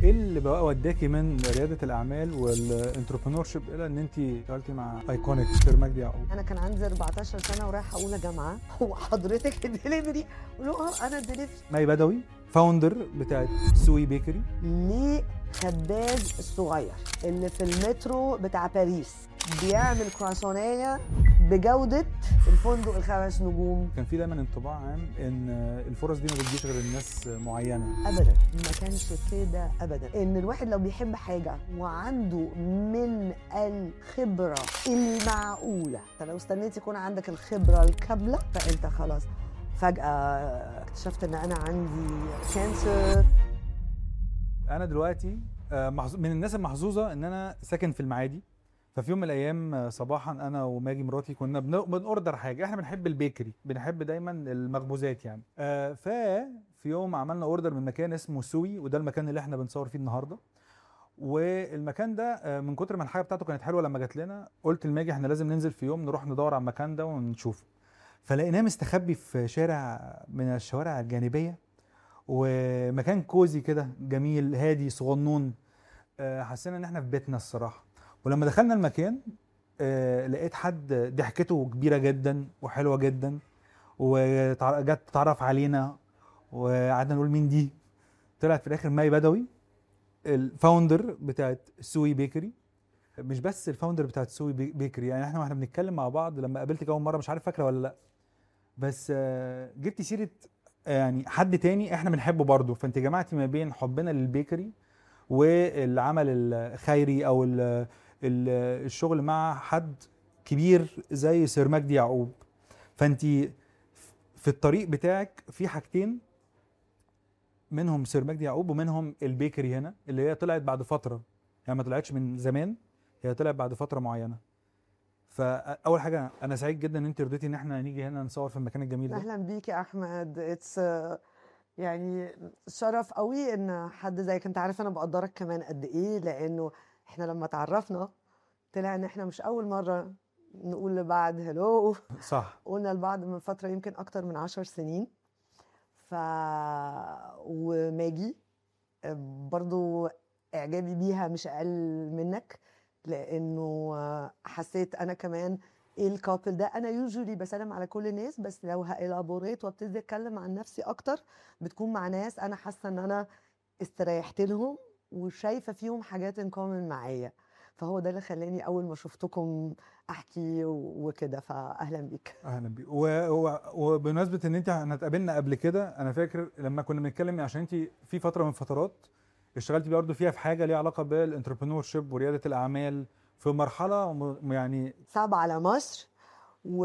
ايه اللي بقى وداكي من رياده الاعمال والانتربرنور شيب الى ان انت اشتغلتي مع ايكونيك دكتور مجدي يعقوب انا كان عندي 14 سنه ورايحه اولى جامعه هو حضرتك الدليفري قلت له اه انا الدليفري مي بدوي فاوندر بتاعت سوي بيكري ليه خباز الصغير اللي في المترو بتاع باريس بيعمل كرواسونية بجودة الفندق الخمس نجوم كان في دايما انطباع عام ان الفرص دي ما بتجيش غير الناس معينه ابدا ما كانش كده ابدا ان الواحد لو بيحب حاجه وعنده من الخبره المعقوله انت لو استنيت يكون عندك الخبره الكامله فانت خلاص فجاه اكتشفت ان انا عندي كانسر انا دلوقتي آه، محظو- من الناس المحظوظه ان انا ساكن في المعادي ففي يوم من الايام آه، صباحا انا وماجي مراتي كنا بن- بنوردر حاجه احنا بنحب البيكري بنحب دايما المخبوزات يعني آه، ففي يوم عملنا اوردر من مكان اسمه سوي وده المكان اللي احنا بنصور فيه النهارده والمكان ده آه، من كتر ما الحاجه بتاعته كانت حلوه لما جات لنا قلت لماجي احنا لازم ننزل في يوم نروح ندور على المكان ده ونشوفه فلقيناه مستخبي في شارع من الشوارع الجانبيه ومكان كوزي كده جميل هادي صغنون آه، حسينا ان احنا في بيتنا الصراحه ولما دخلنا المكان آه، لقيت حد ضحكته كبيره جدا وحلوه جدا وجت تتعرف علينا وقعدنا نقول مين دي طلعت في الاخر ماي بدوي الفاوندر بتاعت سوي بيكري مش بس الفاوندر بتاعت سوي بي- بيكري يعني احنا واحنا بنتكلم مع بعض لما قابلتك اول مره مش عارف فاكره ولا لا بس آه، جبتي سيره يعني حد تاني احنا بنحبه برضه فانت جمعتي ما بين حبنا للبيكري والعمل الخيري او ال ال الشغل مع حد كبير زي سير مجدي يعقوب فانت في الطريق بتاعك في حاجتين منهم سير مجدي يعقوب ومنهم البيكري هنا اللي هي طلعت بعد فتره يعني ما طلعتش من زمان هي طلعت بعد فتره معينه فاول حاجه انا سعيد جدا ان انت رضيتي ان احنا نيجي هنا نصور في المكان الجميل ده اهلا بيك يا احمد اتس يعني شرف قوي ان حد زيك انت عارف انا بقدرك كمان قد ايه لانه احنا لما تعرفنا طلع ان احنا مش اول مره نقول لبعض هلو صح قلنا لبعض من فتره يمكن اكتر من عشر سنين ف وماجي برضو اعجابي بيها مش اقل منك لانه حسيت انا كمان ايه الكابل ده انا يوجولي بسلم على كل الناس بس لو هالابوريت وابتدي اتكلم عن نفسي اكتر بتكون مع ناس انا حاسه ان انا استريحت لهم وشايفه فيهم حاجات ان كومن معايا فهو ده اللي خلاني اول ما شفتكم احكي و- وكده فاهلا بيك اهلا بيك و- و- وبمناسبه ان انت احنا اتقابلنا قبل كده انا فاكر لما كنا بنتكلم عشان انت في فتره من فترات اشتغلتي برضه فيها في حاجه ليها علاقه بالانتربرنور شيب ورياده الاعمال في مرحله م- يعني صعبة على مصر و...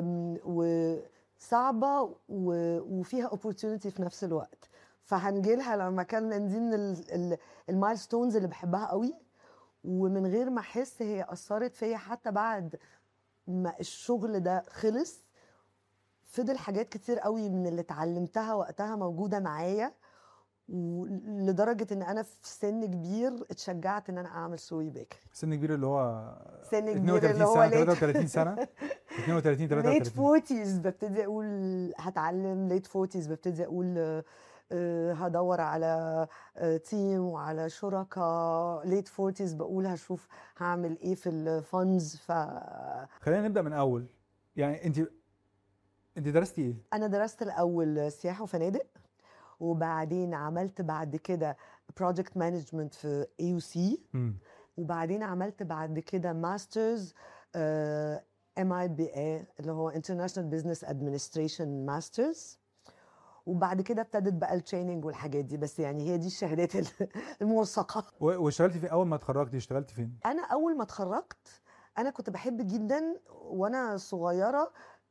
وصعبة و... وفيها opportunity في نفس الوقت فهنجيلها لما كان دي من المايلستونز اللي بحبها قوي ومن غير ما احس هي اثرت فيا حتى بعد ما الشغل ده خلص فضل حاجات كتير قوي من اللي اتعلمتها وقتها موجودة معايا ولدرجة ان انا في سن كبير اتشجعت ان انا اعمل سوي بيكري سن كبير اللي هو سن كبير 32 اللي هو سنه ليت 33 سنه 32 ليت 33 40s ببتدي اقول هتعلم ليت 40s ببتدي اقول آه، آه، هدور على تيم وعلى شركاء ليت 40s بقول هشوف هعمل ايه في الفندز فانا خلينا نبدا من اول يعني انت انت درستي ايه؟ درست الاول سياحه وفنادق وبعدين عملت بعد كده بروجكت مانجمنت في اي يو سي مم. وبعدين عملت بعد كده ماسترز ام اي بي اي اللي هو انترناشونال بزنس ادمنستريشن ماسترز وبعد كده ابتدت بقى التريننج والحاجات دي بس يعني هي دي الشهادات ال- الموثقه و- واشتغلتي في اول ما اتخرجتي اشتغلتي فين؟ انا اول ما اتخرجت انا كنت بحب جدا وانا صغيره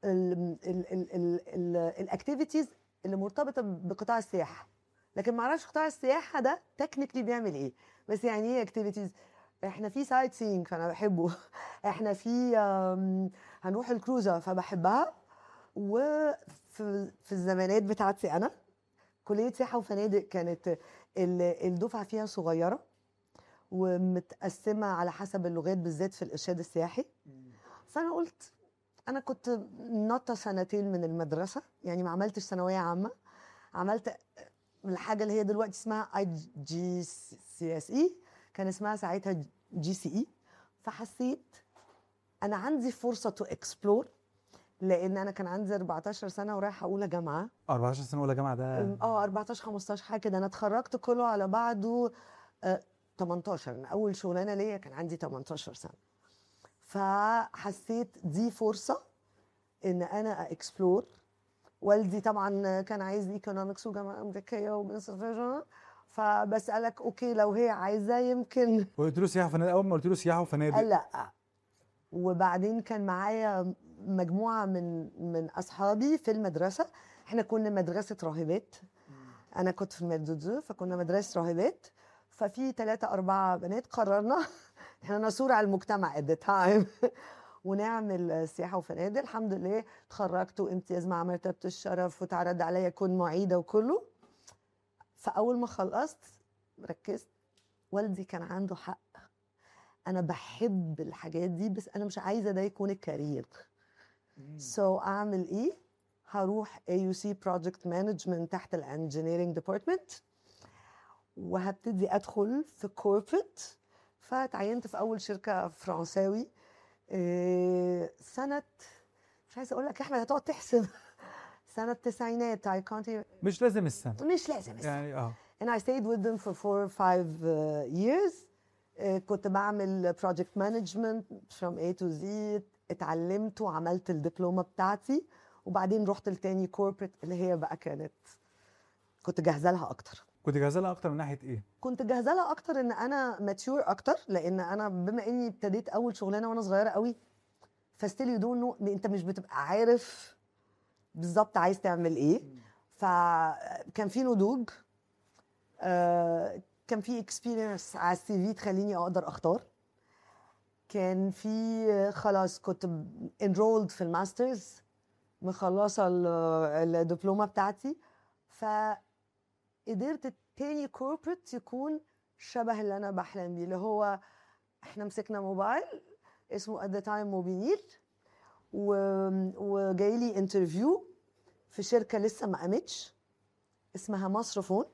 الاكتيفيتيز اللي مرتبطه بقطاع السياحه لكن ما اعرفش قطاع السياحه ده تكنيكلي بيعمل ايه بس يعني ايه اكتيفيتيز احنا في سايت سينج فانا بحبه احنا في آم، هنروح الكروزه فبحبها وفي في الزمانات بتاعتي انا كليه سياحه وفنادق كانت ال- الدفعه فيها صغيره ومتقسمه على حسب اللغات بالذات في الارشاد السياحي فانا قلت انا كنت نطه سنتين من المدرسه يعني ما عملتش ثانويه عامه عملت الحاجه اللي هي دلوقتي اسمها اي جي سي اس اي كان اسمها ساعتها جي سي اي فحسيت انا عندي فرصه تو اكسبلور لان انا كان عندي 14 سنه ورايحه اولى جامعه 14 سنه اولى جامعه ده اه 14 15 حاجه كده انا اتخرجت كله على بعضه آه 18 أنا اول شغلانه ليا كان عندي 18 سنه فحسيت دي فرصه ان انا اكسبلور والدي طبعا كان عايز ايكونومكس وجامعه امريكيه وبزنس فبسالك اوكي لو هي عايزه يمكن قلت له سياحه وفنادق اول ما قلت له سياحه وفنادق قال لا وبعدين كان معايا مجموعه من من اصحابي في المدرسه احنا كنا مدرسه راهبات انا كنت في المدرسه فكنا مدرسه راهبات ففي ثلاثة أربعة بنات قررنا احنا نثور على المجتمع at the time ونعمل سياحة وفنادق الحمد لله اتخرجت وامتياز مع مرتبة الشرف وتعرض عليا أكون معيدة وكله فأول ما خلصت ركزت والدي كان عنده حق أنا بحب الحاجات دي بس أنا مش عايزة ده يكون الكارير سو so, أعمل إيه؟ هروح AUC Project Management تحت الانجينيرنج ديبارتمنت وهبتدي ادخل في كوربريت فتعينت في اول شركه فرنساوي إيه، سنه مش عايزه اقول لك يا احمد هتقعد تحسب سنه التسعينات I can't even- مش لازم السنه مش لازم السنة. يعني اه and I stayed with them for four or five uh, years uh, كنت بعمل project management from A to Z اتعلمت وعملت الدبلومة بتاعتي وبعدين رحت لتاني corporate اللي هي بقى كانت كنت جاهزة لها أكتر كنت جاهزه لها اكتر من ناحيه ايه؟ كنت جاهزة لها أكتر إن أنا ماتيور أكتر لأن أنا بما إني ابتديت أول شغلانة وأنا صغيرة قوي فستيل يو دون نو أنت مش بتبقى عارف بالظبط عايز تعمل إيه فكان في نضوج آه، كان في اكسبيرينس على السي في تخليني اقدر اختار كان في آه، خلاص كنت انرولد في الماسترز مخلصه ال- الدبلومه بتاعتي فقدرت التاني كوربريت يكون شبه اللي انا بحلم بيه اللي هو احنا مسكنا موبايل اسمه ات ذا تايم موبينيل وجاي لي انترفيو في شركه لسه ما قامتش اسمها مصر فون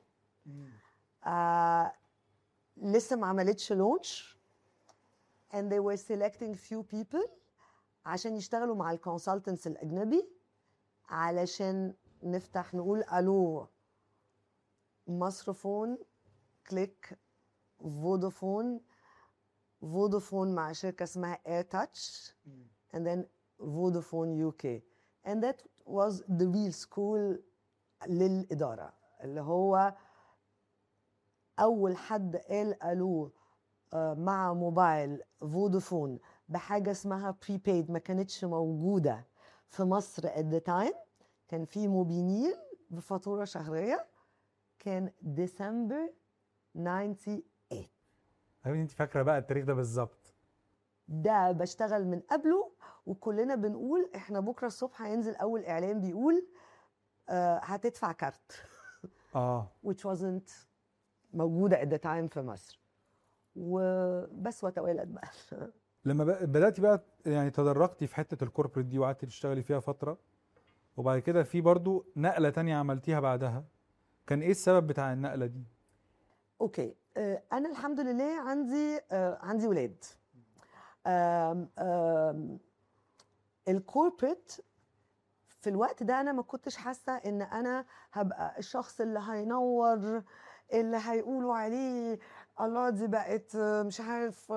آه لسه ما عملتش لونش and they were selecting few people عشان يشتغلوا مع الكونسلتنتس الاجنبي علشان نفتح نقول الو مصر فون كليك فودافون فودافون مع شركه اسمها اير تاتش and then فودافون UK and that was the real school للإدارة اللي هو أول حد قال ألو آه، مع موبايل فودافون بحاجة اسمها بريبايد ما كانتش موجودة في مصر at the time كان في موبينيل بفاتورة شهرية كان ديسمبر 98 ايوه انت فاكره بقى التاريخ ده بالظبط ده بشتغل من قبله وكلنا بنقول احنا بكره الصبح هينزل اول اعلان بيقول آه هتدفع كارت اه which wasn't موجوده at the time في مصر وبس وتوالت بقى لما بق- بداتي بقى يعني تدرجتي في حته الكوربريت دي وقعدتي تشتغلي فيها فتره وبعد كده في برضو نقله تانية عملتيها بعدها كان ايه السبب بتاع النقله دي اوكي آه انا الحمد لله عندي آه عندي ولاد آم آم الكوربريت في الوقت ده انا ما كنتش حاسه ان انا هبقى الشخص اللي هينور اللي هيقولوا عليه الله دي بقت آه، مش عارف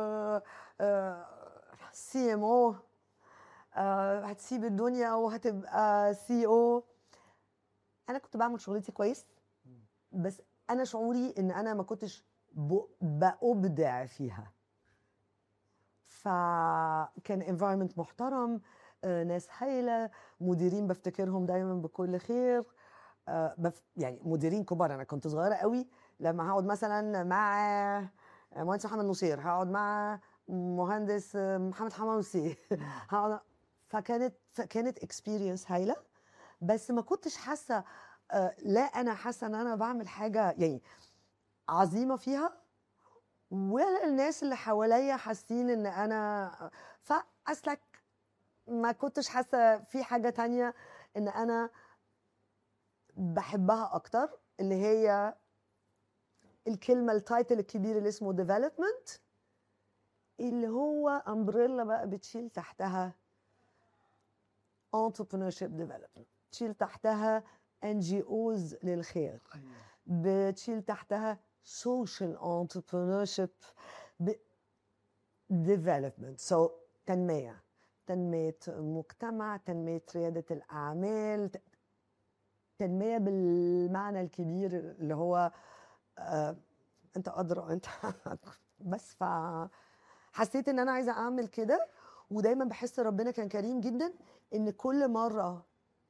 سي ام او هتسيب الدنيا وهتبقى سي او انا كنت بعمل شغلتي كويس بس انا شعوري ان انا ما كنتش ب- بأبدع فيها فكان environment محترم آه، ناس هايله مديرين بفتكرهم دايما بكل خير آه، بف يعني مديرين كبار انا كنت صغيره قوي لما هقعد مثلا مع مهندس محمد نصير هقعد مع مهندس آه، محمد حمامسي هقعد فكانت فكانت اكسبيرينس هايله بس ما كنتش حاسه آه، لا انا حاسه ان انا بعمل حاجه يعني عظيمه فيها ولا الناس اللي حواليا حاسين ان انا فاصلك ما كنتش حاسه في حاجه تانية ان انا بحبها اكتر اللي هي الكلمه التايتل الكبير اللي اسمه ديفلوبمنت اللي هو امبريلا بقى بتشيل تحتها entrepreneurship development تشيل تحتها ان جي اوز للخير بتشيل تحتها social entrepreneurship ب... development so تنمية تنمية مجتمع تنمية ريادة الأعمال ت- تنمية بالمعنى الكبير اللي هو آه أنت أدرى أنت بس فحسيت إن أنا عايزة أعمل كده ودايما بحس ربنا كان كريم جدا إن كل مرة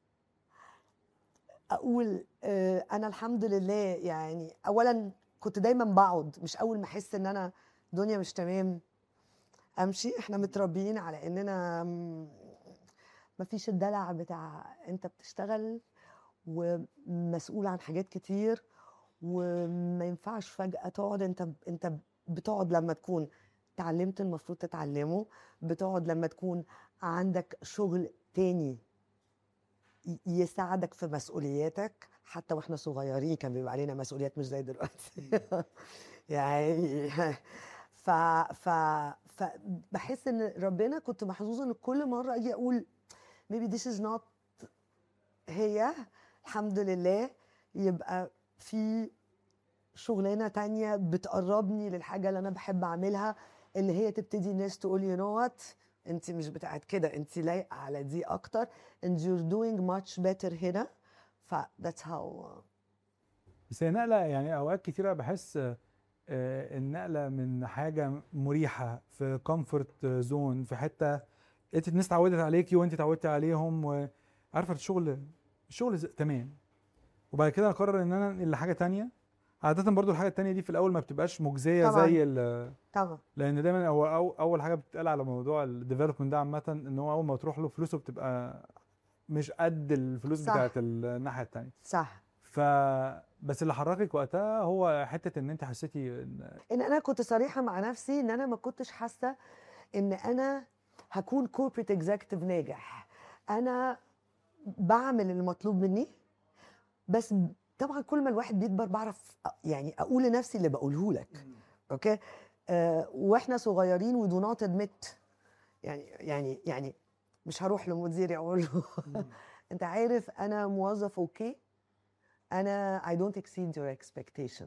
اقول آه، انا الحمد لله يعني اولا كنت دايما بقعد مش اول ما احس ان انا الدنيا مش تمام امشي احنا متربيين على اننا ما فيش الدلع بتاع انت بتشتغل ومسؤول عن حاجات كتير وما ينفعش فجأة تقعد انت انت بتقعد لما تكون اتعلمت المفروض تتعلمه بتقعد لما تكون عندك شغل تاني ي- يساعدك في مسؤولياتك حتى واحنا صغيرين كان بيبقى علينا مسؤوليات مش زي دلوقتي يعني ف ف فبحس ان ربنا كنت محظوظه ان كل مره اجي اقول maybe this is not هي الحمد لله يبقى في شغلانه تانية بتقربني للحاجه اللي انا بحب اعملها اللي هي تبتدي الناس تقول you know what انت مش بتاعت كده انت لايقه على دي اكتر and you're doing much better هنا ف that's how بس هي نقله يعني اوقات كتيره بحس آه، النقله من حاجه مريحه في كومفورت زون في حته انت الناس اتعودت عليكي وانت اتعودتي عليهم وعارفه الشغل الشغل ز- تمام وبعد كده اقرر ان انا انقل لحاجه تانية عاده برضو الحاجه التانية دي في الاول ما بتبقاش مجزيه طبعاً. زي ال- طبعا لان دايما هو أو اول حاجه بتتقال على موضوع الديفلوبمنت ده عامه ان هو اول ما تروح له فلوسه بتبقى مش قد الفلوس صح. بتاعت الناحيه التانية صح ف بس اللي حركك وقتها هو حته ان انت حسيتي ان ان انا كنت صريحه مع نفسي ان انا ما كنتش حاسه ان انا هكون كوربريت اكزيكتيف ناجح انا بعمل المطلوب مني بس طبعا كل ما الواحد بيكبر بعرف أ- يعني اقول لنفسي اللي بقوله لك اوكي آه واحنا صغيرين ودو نوت ادمت يعني يعني يعني مش هروح لمديري اقول له انت عارف انا موظف اوكي انا I don't exceed your expectation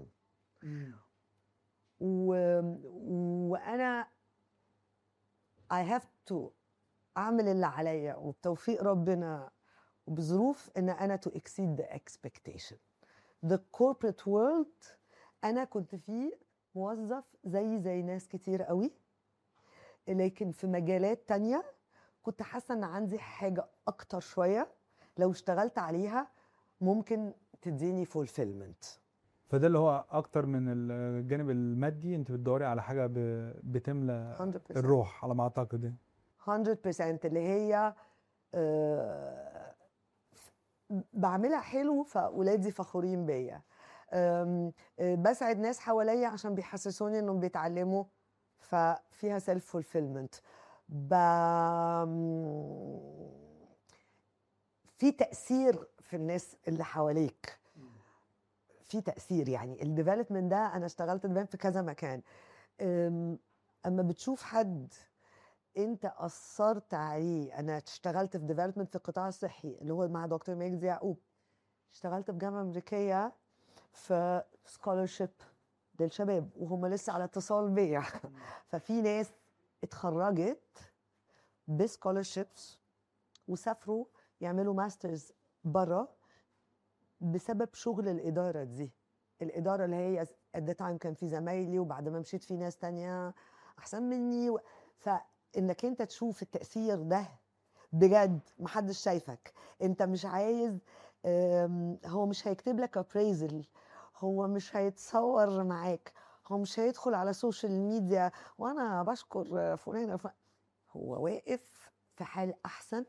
و... وانا I have to اعمل اللي عليا وبتوفيق ربنا وبظروف ان انا to exceed the expectation the corporate world انا كنت فيه موظف زي زي ناس كتير قوي لكن في مجالات تانية كنت حاسه ان عندي حاجه اكتر شويه لو اشتغلت عليها ممكن تديني fulfillment فده اللي هو اكتر من الجانب المادي انت بتدوري على حاجه ب... بتملى 100% الروح على ما اعتقد يعني. 100% اللي هي آه، بعملها حلو فاولادي فخورين بيا آم، آه، بسعد ناس حواليا عشان بيحسسوني انهم بيتعلموا ففيها سيلف فولفيلمنت في تاثير في الناس اللي حواليك في تاثير يعني الديفلوبمنت ده انا اشتغلت development في كذا مكان أم، اما بتشوف حد انت اثرت عليه انا اشتغلت في ديفلوبمنت في القطاع الصحي اللي هو مع دكتور مجدي يعقوب اشتغلت في جامعه امريكيه في سكولرشيب للشباب وهم لسه على اتصال بيا ففي ناس اتخرجت بسكولرشيبس وسافروا يعملوا ماسترز بره بسبب شغل الاداره دي الاداره اللي هي at the time كان في زمايلي وبعد ما مشيت في ناس تانية احسن مني و... فانك انت تشوف التاثير ده بجد محدش شايفك انت مش عايز أم، هو مش هيكتب لك ابريزل هو مش هيتصور معاك هو مش هيدخل على السوشيال ميديا وانا بشكر فلان ف... هو واقف في حال احسن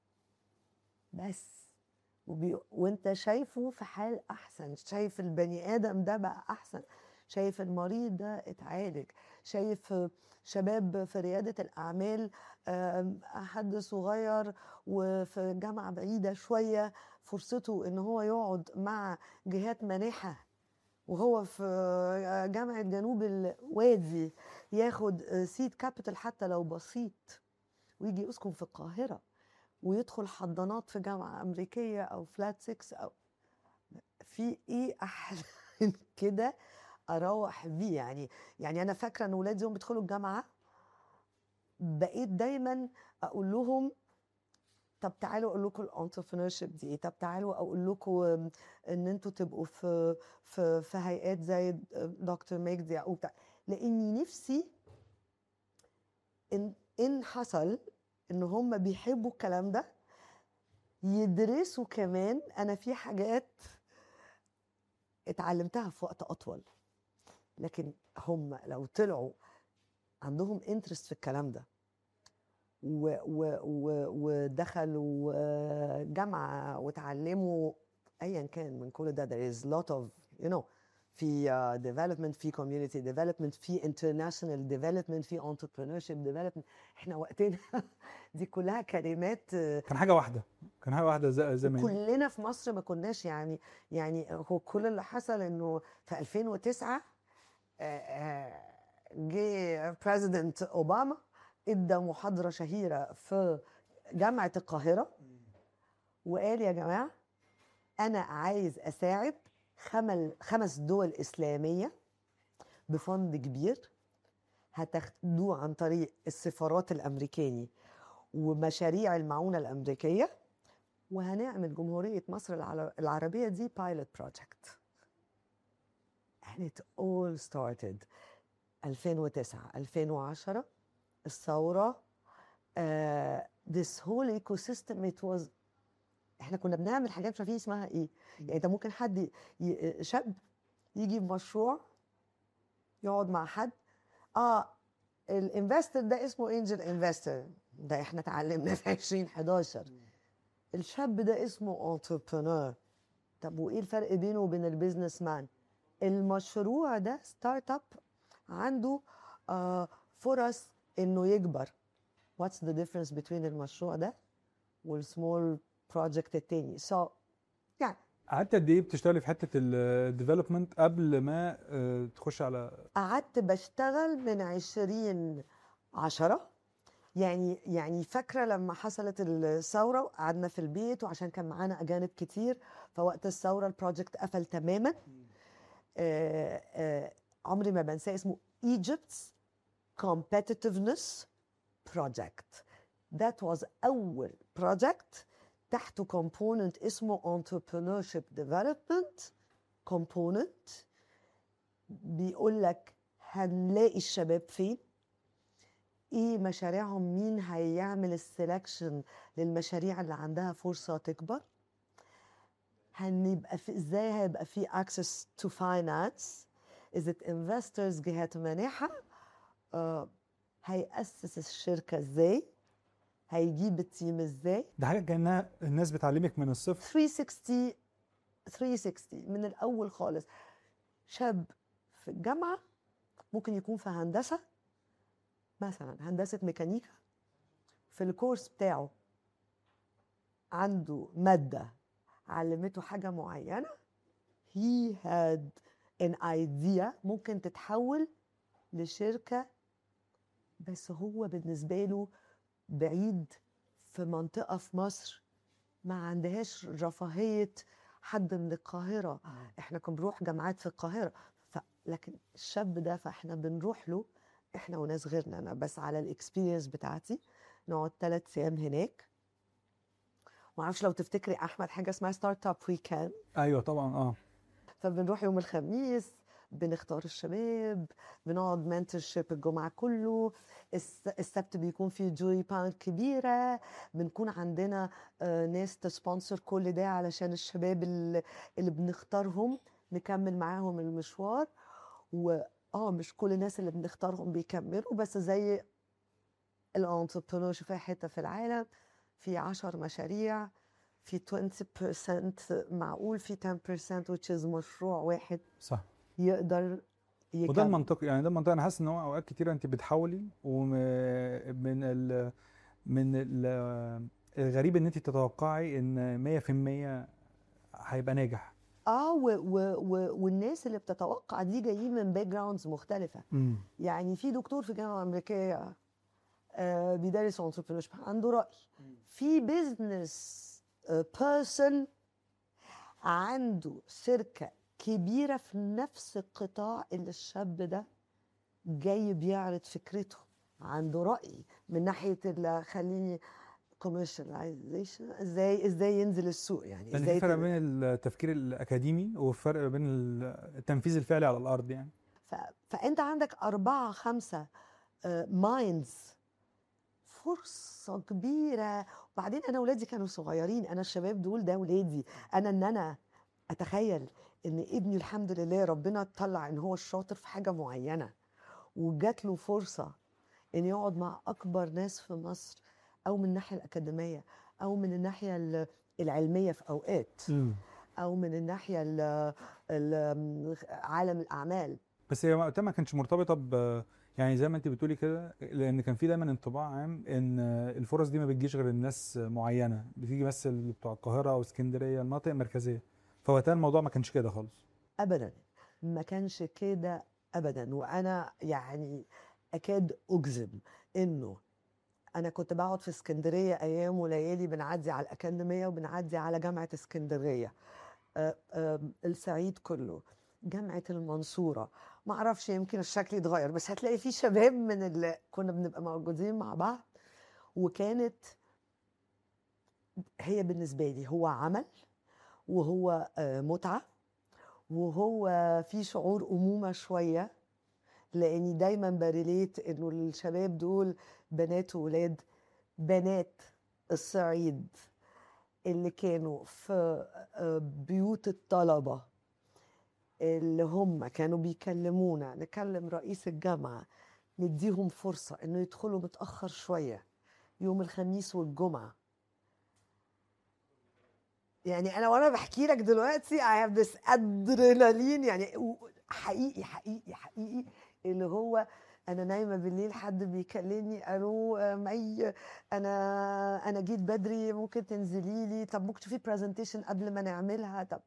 بس وبي... وانت شايفه في حال احسن شايف البني ادم ده بقى احسن شايف المريض ده اتعالج شايف شباب في ريادة الأعمال آم، حد صغير وفي جامعة بعيدة شوية فرصته إن هو يقعد مع جهات مانحة وهو في آه، جامعة جنوب الوادي ياخد سيد كابيتال حتى لو بسيط ويجي يسكن في القاهرة ويدخل حضانات في جامعة أمريكية أو فلات 6 أو في إيه أحلى من كده أروح بيه يعني يعني أنا فاكرة إن ولادي يوم بيدخلوا الجامعة بقيت دايما أقول لهم طب تعالوا اقول لكم الانتربرنور شيب دي ايه طب تعالوا اقول لكم ان انتوا تبقوا في في في هيئات زي دكتور مجدي او بتاع لاني نفسي ان ان حصل ان هم بيحبوا الكلام ده يدرسوا كمان انا في حاجات اتعلمتها في وقت اطول لكن هم لو طلعوا عندهم انترست في الكلام ده و و و ودخلوا آه، جامعة وتعلموا أيا كان من كل ده there is lot of you know في uh, development في community development في international development في entrepreneurship development احنا وقتنا دي كلها كلمات آه، كان حاجه واحده كان حاجه واحده ز- زمان كلنا في مصر ما كناش يعني يعني هو كل اللي حصل انه في 2009 آه، آه، جه بريزيدنت اوباما ادى محاضره شهيره في جامعه القاهره وقال يا جماعه انا عايز اساعد خمل خمس دول اسلاميه بفند كبير هتاخدوه عن طريق السفارات الامريكاني ومشاريع المعونه الامريكيه وهنعمل جمهوريه مصر العل- العربيه دي بايلوت بروجكت and it all started 2009 2010 الثوره uh, this whole ecosystem it was احنا كنا بنعمل حاجات مش عارفين اسمها ايه يعني انت ممكن حد ي... ي- شاب يجي بمشروع يقعد مع حد اه الانفستر ده اسمه انجل انفستر ده احنا اتعلمنا في 2011 الشاب ده اسمه انتربرنور طب وايه الفرق بينه وبين البيزنس مان المشروع ده ستارت اب عنده آه فرص انه يكبر واتس ذا ديفرنس بين المشروع ده والسمول بروجكت التاني سو so, يعني قعدت قد ايه بتشتغلي في حته الديفلوبمنت قبل ما آه، تخش على قعدت بشتغل من عشرين عشرة يعني يعني فاكرة لما حصلت الثورة وقعدنا في البيت وعشان كان معانا أجانب كتير فوقت الثورة البروجكت قفل تماما آه آه عمري ما بنساه اسمه Egypt's Competitiveness Project That was أول project تحته component اسمه Entrepreneurship Development Component بيقول لك هنلاقي الشباب فين ايه مشاريعهم مين هيعمل السelection للمشاريع اللي عندها فرصة تكبر هنبقى في ازاي هيبقى في access to finance is it investors جهات مانحة آه هيأسس الشركة ازاي هيجيب التيم ازاي ده حاجه كانها الناس بتعلمك من الصفر 360 360 من الاول خالص شاب في الجامعه ممكن يكون في هندسه مثلا هندسه ميكانيكا في الكورس بتاعه عنده ماده علمته حاجه معينه he had an idea ممكن تتحول لشركه بس هو بالنسبه له بعيد في منطقه في مصر ما عندهاش رفاهيه حد من القاهره احنا كنا بنروح جامعات في القاهره ف... لكن الشاب ده فاحنا بنروح له احنا وناس غيرنا انا بس على الاكسبيرينس بتاعتي نقعد ثلاث ايام هناك ما اعرفش لو تفتكري احمد حاجه اسمها ستارت اب ويكند ايوه طبعا اه فبنروح يوم الخميس بنختار الشباب بنقعد منتورشيب الجمعة كله الس- السبت بيكون في جوري بانل كبيرة بنكون عندنا آه، ناس تسبونسر كل ده علشان الشباب اللي, اللي بنختارهم نكمل معاهم المشوار و اه مش كل الناس اللي بنختارهم بيكملوا بس زي الانتربرنور في أي حتة في العالم في 10 مشاريع في 20% معقول في 10% which is مشروع واحد صح يقدر يكمل وده المنطقي يعني ده المنطقي انا حاسس ان هو اوقات كتيره انت بتحاولي ومن ال من ال الغريب ان انت تتوقعي ان 100% هيبقى ناجح اه و و و والناس اللي بتتوقع دي جايين من باك جراوندز مختلفه مم. يعني في دكتور في الجامعه الامريكيه آه بيدرس انتربرينور عنده راي في بيزنس بيرسون عنده شركه كبيره في نفس القطاع اللي الشاب ده جاي بيعرض فكرته عنده راي من ناحيه اللي خليني كوميرشاليزيشن ازاي ازاي ينزل السوق يعني لان ازاي في فرق تبقى- بين التفكير الاكاديمي وفرق بين التنفيذ الفعلي على الارض يعني ف... فانت عندك اربعه خمسه مايندز فرصه كبيره وبعدين انا ولادي كانوا صغيرين انا الشباب دول ده ولادي انا ان انا اتخيل ان ابني الحمد لله ربنا طلع ان هو الشاطر في حاجه معينه وجات له فرصه ان يقعد مع اكبر ناس في مصر او من الناحيه الاكاديميه او من الناحيه ال- العلميه في اوقات او من الناحيه ال- ال- عالم الاعمال بس هي وقتها ما كانتش مرتبطه ب يعني زي ما انت بتقولي كده لان كان في دايما انطباع عام ان الفرص دي ما بتجيش غير الناس معينه بتيجي بس اللي بتوع القاهره او اسكندريه المناطق المركزيه فوقتها الموضوع ما كانش كده خالص ابدا ما كانش كده ابدا وانا يعني اكاد اجزم انه انا كنت بقعد في اسكندريه ايام وليالي بنعدي على الاكاديميه وبنعدي على جامعه اسكندريه آه، آه، الصعيد كله جامعه المنصوره ما اعرفش يمكن الشكل يتغير بس هتلاقي في شباب من اللي كنا بنبقى موجودين مع بعض وكانت هي بالنسبه لي هو عمل وهو آه، متعه وهو في شعور امومه شويه لاني دايما بريليت انه الشباب دول بنات وولاد بنات الصعيد اللي كانوا في آه، بيوت الطلبه اللي هم كانوا بيكلمونا نكلم رئيس الجامعه نديهم فرصه انه يدخلوا متاخر شويه يوم الخميس والجمعه يعني انا وانا بحكي لك دلوقتي I have this adrenaline يعني و- حقيقي حقيقي حقيقي اللي هو انا نايمه بالليل حد بيكلمني الو آه، مي انا انا جيت بدري ممكن تنزلي لي طب ممكن في برزنتيشن قبل ما نعملها طب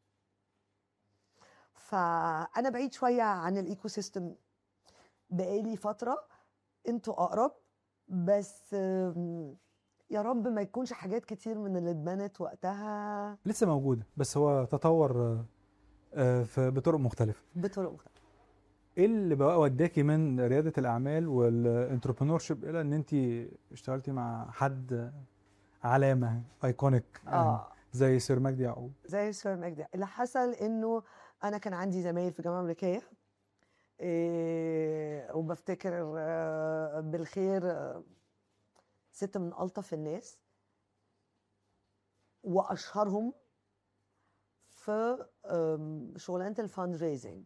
فانا بعيد شويه عن الايكو سيستم بقالي فتره انتوا اقرب بس آم، يا رب ما يكونش حاجات كتير من اللي اتبنت وقتها لسه موجوده بس هو تطور آه، آه، في بطرق مختلفه بطرق مختلفه ايه اللي بقى وداكي من رياده الاعمال والانتربرنور شيب الى ان انت اشتغلتي مع حد علامه ايكونيك اه زي سير مجدي يعقوب زي سير مجدي اللي حصل انه انا كان عندي زمايل في الجامعه الامريكيه إيه وبفتكر آه، بالخير آه، ست من الطف الناس واشهرهم في آم، شغلانه الفاند ريزنج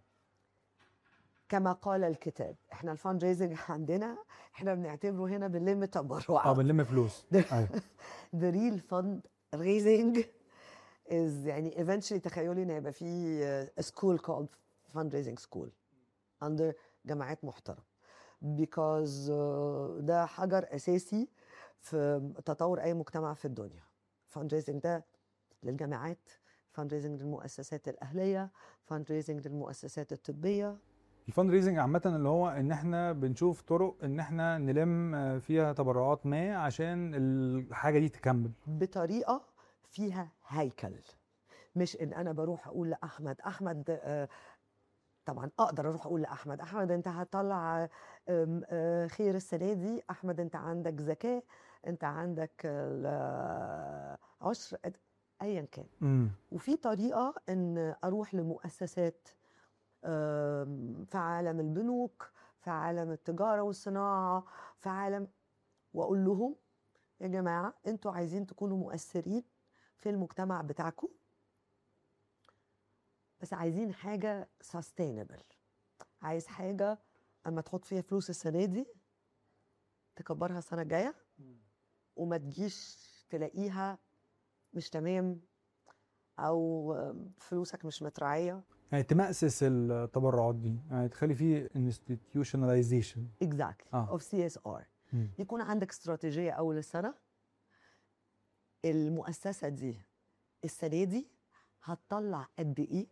كما قال الكتاب احنا الفاند ريزنج عندنا احنا بنعتبره هنا بنلم اه تبرعات بنلم فلوس ايوه the real fundraising is يعني eventually تخيلي ان هيبقى في uh, a school called fundraising school under جامعات محترم because uh, ده حجر اساسي في تطور اي مجتمع في الدنيا fundraising ده للجامعات fundraising للمؤسسات الاهليه fundraising للمؤسسات الطبيه الفند ريزنج عامة اللي هو ان احنا بنشوف طرق ان احنا نلم آه، فيها تبرعات ما عشان الحاجة دي تكمل بطريقه فيها هيكل مش ان انا بروح اقول لاحمد احمد آه، طبعا اقدر اروح اقول لاحمد احمد انت هتطلع آم، آه، خير السنه دي احمد انت عندك ذكاء انت عندك ال- عشر ايا كان امم وفي طريقه ان اروح لمؤسسات آم، في عالم البنوك في عالم التجاره والصناعه في عالم واقول لهم يا جماعه انتوا عايزين تكونوا مؤثرين في المجتمع بتاعكم بس عايزين حاجه سستينبل عايز حاجه اما تحط فيها فلوس السنه دي تكبرها السنه الجايه وما تجيش تلاقيها مش تمام او فلوسك مش متراعيه يعني تمأسس التبرعات دي يعني تخلي فيه institutionalization exactly آه. of CSR مم. يكون عندك استراتيجيه اول السنه المؤسسه دي السنه دي هتطلع قد ايه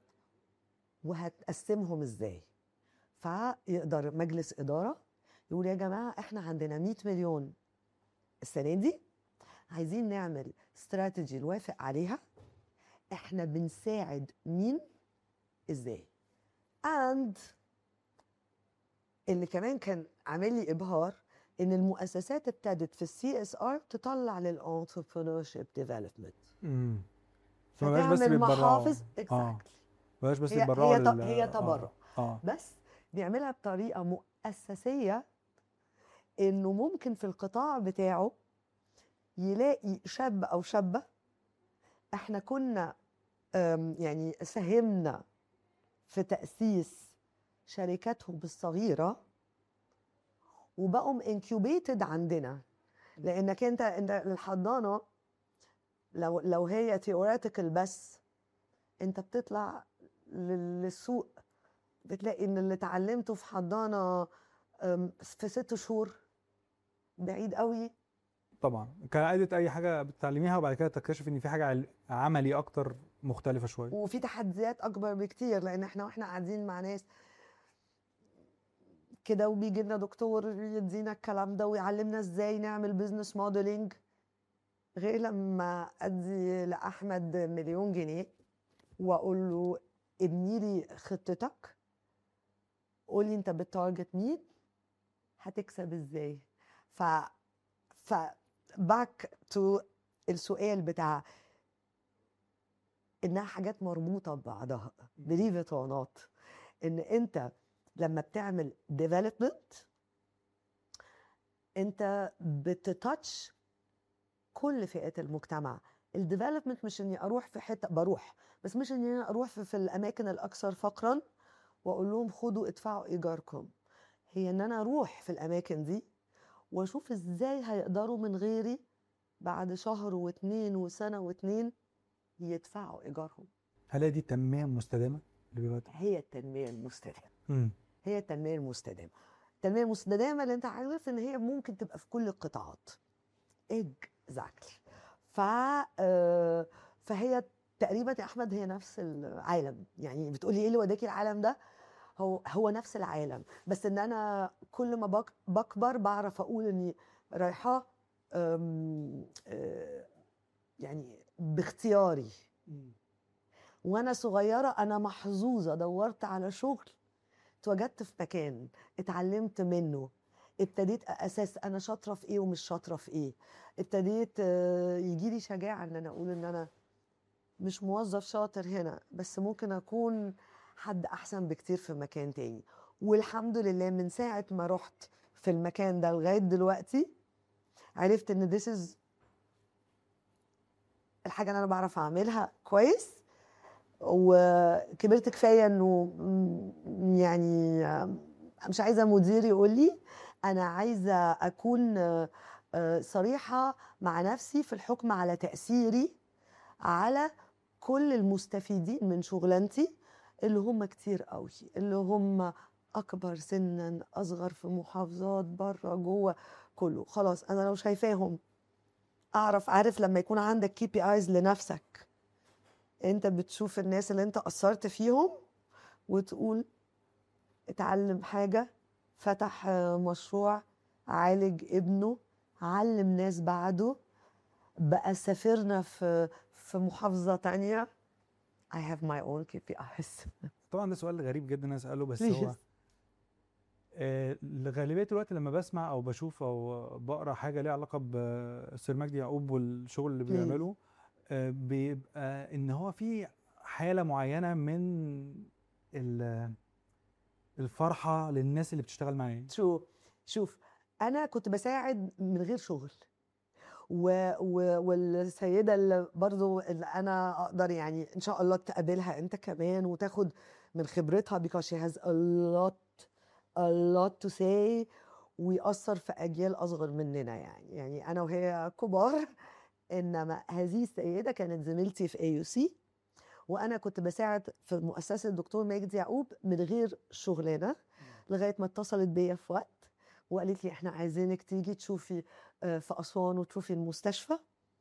وهتقسمهم ازاي فيقدر مجلس اداره يقول يا جماعه احنا عندنا 100 مليون السنه دي عايزين نعمل استراتيجي نوافق عليها احنا بنساعد مين ازاي and اللي كمان كان عامل لي ابهار ان المؤسسات ابتدت في السي اس ار تطلع للانتربرنور شيب ديفلوبمنت امم فما بقاش بس فتعمل بيتبرعوا محافظ اه exactly. ما بقاش بس هي- يتبرعوا هي ت- لل- هي آه، تبرع. اه بس بيعملها بطريقه مؤسسيه انه ممكن في القطاع بتاعه يلاقي شاب او شابه احنا كنا أم، يعني ساهمنا في تاسيس شركاتهم الصغيره وبقوا انكيوبيتد عندنا لانك انت انت الحضانه لو لو هي ثيوريتيكال بس انت بتطلع لل- للسوق بتلاقي ان اللي اتعلمته في حضانه أم، في ست شهور بعيد قوي طبعا كعادة اي حاجه بتتعلميها وبعد كده تكتشف ان في حاجه عل- عملي اكتر مختلفه شويه وفي تحديات اكبر بكتير لان احنا واحنا قاعدين مع ناس كده وبيجي لنا دكتور يدينا الكلام ده ويعلمنا ازاي نعمل بزنس موديلنج غير لما ادي لاحمد مليون جنيه واقول له ابني لي خطتك قولي انت بتارجت مين هتكسب ازاي ف ف باك تو السؤال بتاع انها حاجات مربوطه ببعضها believe it or not ان انت لما بتعمل development انت بتتاتش كل فئات المجتمع الديفلوبمنت مش اني اروح في حته بروح بس مش اني أنا اروح في, في الاماكن الاكثر فقرا واقول لهم خدوا ادفعوا ايجاركم هي ان انا اروح في الاماكن دي واشوف ازاي هيقدروا من غيري بعد شهر واتنين وسنه واتنين يدفعوا ايجارهم هل هي دي التنميه المستدامه اللي دلوقتي هي التنميه المستدامه امم هي التنميه المستدامه التنميه المستدامه اللي انت عارف ان هي ممكن تبقى في كل القطاعات اكزاكتلي ف آه، فهي تقريبا يا احمد هي نفس العالم يعني بتقولي ايه اللي وداكي العالم ده هو هو نفس العالم بس ان انا كل ما بك بكبر بعرف اقول اني رايحه أم، آه، يعني باختياري وانا صغيره انا محظوظه دورت على شغل اتوجدت في مكان اتعلمت منه ابتديت اساس انا شاطره في ايه ومش شاطره في ايه ابتديت يجي لي شجاعه ان انا اقول ان انا مش موظف شاطر هنا بس ممكن اكون حد احسن بكتير في مكان تاني والحمد لله من ساعه ما رحت في المكان ده لغايه دلوقتي عرفت ان this is الحاجه اللي انا بعرف اعملها كويس وكبرت كفايه انه م- يعني مش عايزه مدير يقول لي انا عايزه اكون آه، آه، صريحه مع نفسي في الحكم على تاثيري على كل المستفيدين من شغلانتي اللي هم كتير قوي اللي هم اكبر سنا اصغر في محافظات بره جوه كله خلاص انا لو شايفاهم اعرف عارف لما يكون عندك كي بي ايز لنفسك انت بتشوف الناس اللي انت اثرت فيهم وتقول اتعلم حاجه فتح آه، مشروع عالج ابنه علم ناس بعده بقى سافرنا في في محافظه تانية I have my own KPIs طبعا ده سؤال غريب جدا اساله بس هو Please. آه، لغالبيه الوقت لما بسمع او بشوف او بقرا حاجه ليها علاقه بسير مجدي يعقوب والشغل اللي Please. بيعمله آه، بيبقى ان هو في حاله معينه من ال- الفرحه للناس اللي بتشتغل معاه شو شوف انا كنت بساعد من غير شغل و... و... والسيده اللي برضو اللي انا اقدر يعني ان شاء الله تقابلها انت كمان وتاخد من خبرتها because she has a lot a lot to say ويأثر في اجيال اصغر مننا يعني يعني انا وهي كبار انما هذه السيده كانت زميلتي في اي سي وانا كنت بساعد في مؤسسه الدكتور مجدي يعقوب من غير شغلانه لغايه ما اتصلت بيا في وقت وقالت لي احنا عايزينك تيجي تشوفي آه، في اسوان وتشوفي المستشفى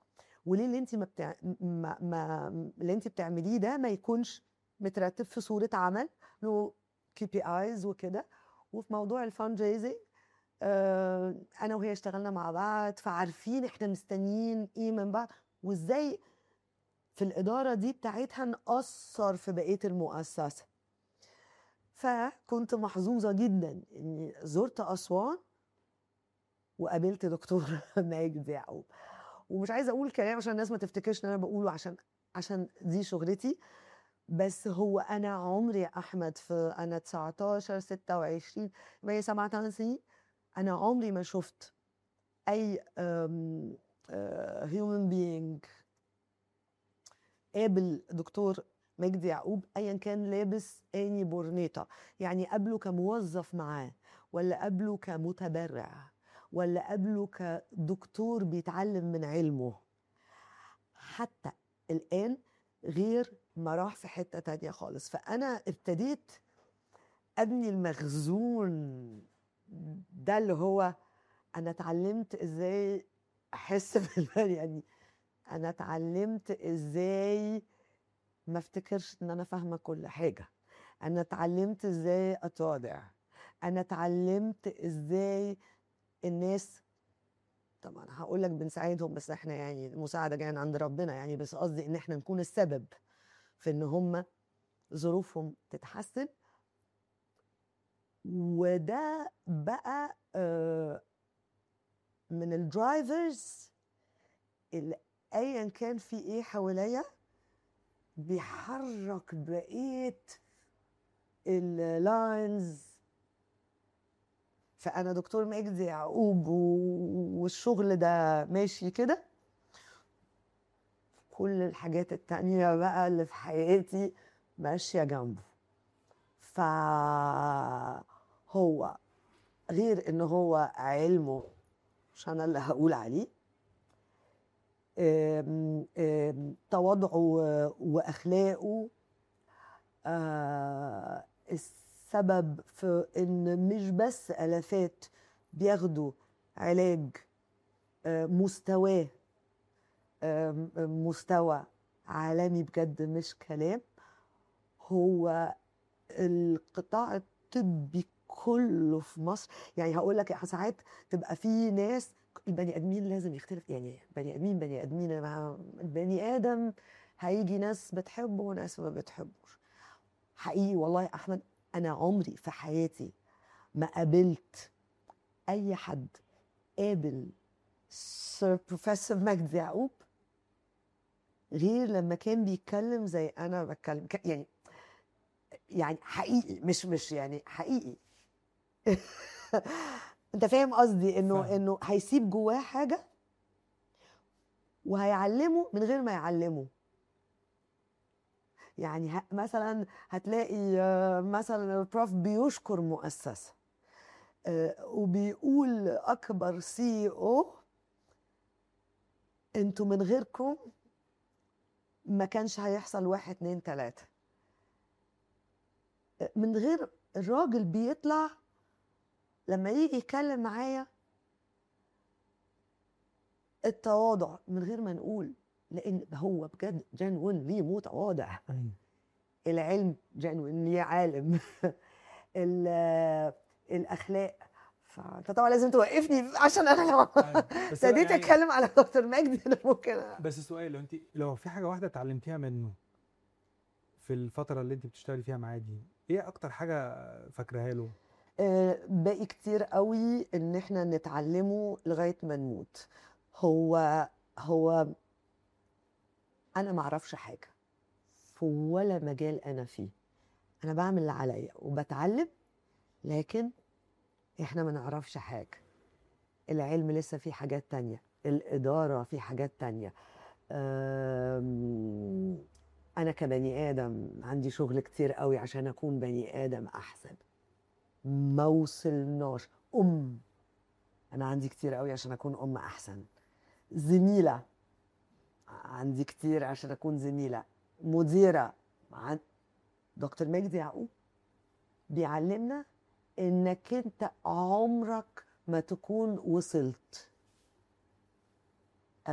وليه اللي انت ما, بتع... ما... ما اللي انت بتعمليه ده ما يكونش مترتب في صوره عمل له كي بي ايز وكده وفي موضوع الفاند ريزنج آه انا وهي اشتغلنا مع بعض فعارفين احنا مستنيين ايه من بعض وازاي في الاداره دي بتاعتها ناثر في بقيه المؤسسه فكنت محظوظه جدا اني زرت اسوان وقابلت دكتور ماجد يعقوب ومش عايزه اقول كلام عشان الناس ما تفتكرش ان انا بقوله عشان عشان دي شغلتي بس هو انا عمري يا احمد في انا 19 26 بقى سبع ثمان سنين انا عمري ما شفت اي هيومن بينج قابل دكتور مجدي يعقوب ايا كان لابس اني بورنيطه يعني قابله كموظف معاه ولا قابله كمتبرع ولا قابله كدكتور بيتعلم من علمه حتى الآن غير ما راح في حتة تانية خالص فأنا ابتديت أبني المخزون ده اللي هو أنا اتعلمت إزاي أحس بالبني يعني أنا اتعلمت إزاي ما افتكرش إن أنا فاهمة كل حاجة أنا اتعلمت إزاي أتواضع أنا اتعلمت إزاي الناس طبعا هقول لك بنساعدهم بس احنا يعني المساعده جايه عند ربنا يعني بس قصدي ان احنا نكون السبب في ان هم ظروفهم تتحسن وده بقى من الدرايفرز اللي ايا كان في ايه حواليا بيحرك بقيه اللاينز فانا دكتور مجدي يعقوب والشغل ده ماشي كده كل الحاجات التانية بقى اللي في حياتي ماشية جنبه فهو غير ان هو علمه مش انا اللي هقول عليه آم آم تواضعه واخلاقه السبب في ان مش بس الافات بياخدوا علاج مستواه مستوى عالمي بجد مش كلام هو القطاع الطبي كله في مصر يعني هقول لك ساعات تبقى في ناس البني ادمين لازم يختلف يعني بني ادمين بني ادمين البني ادم هيجي ناس بتحبه وناس ما بتحبوش حقيقي والله يا احمد انا عمري في حياتي ما قابلت اي حد قابل سير بروفيسور مجدي يعقوب غير لما كان بيتكلم زي انا بتكلم يعني يعني حقيقي مش مش يعني حقيقي انت فاهم قصدي انه فاهم. انه هيسيب جواه حاجه وهيعلمه من غير ما يعلمه يعني ه- مثلا هتلاقي آه، مثلا البروف بيشكر مؤسسه آه، وبيقول اكبر سي او انتوا من غيركم ما كانش هيحصل واحد اتنين تلاته آه، من غير الراجل بيطلع لما يجي يتكلم معايا التواضع من غير ما نقول لان هو بجد جنون ليه متواضع العلم جنون ليه عالم ال- الاخلاق فانت طبعا لازم توقفني عشان انا لو بس هو ابتديت يعني- اتكلم على دكتور مجدي انا ممكن أ- بس السؤال لو انت لو في حاجه واحده اتعلمتيها منه في الفتره اللي انت بتشتغلي فيها معاه دي ايه اكتر حاجه فاكراها له آه، باقي كتير قوي ان احنا نتعلمه لغايه ما نموت هو هو انا ما اعرفش حاجه في ولا مجال انا فيه انا بعمل اللي عليا وبتعلم لكن احنا ما نعرفش حاجه العلم لسه فيه حاجات تانية الاداره فيه حاجات تانية أم، انا كبني ادم عندي شغل كتير قوي عشان اكون بني ادم احسن ما وصلناش ام انا عندي كتير قوي عشان اكون ام احسن زميله عندي كتير عشان اكون زميله مديره عن دكتور مجدي يعقوب بيعلمنا انك انت عمرك ما تكون وصلت ابدا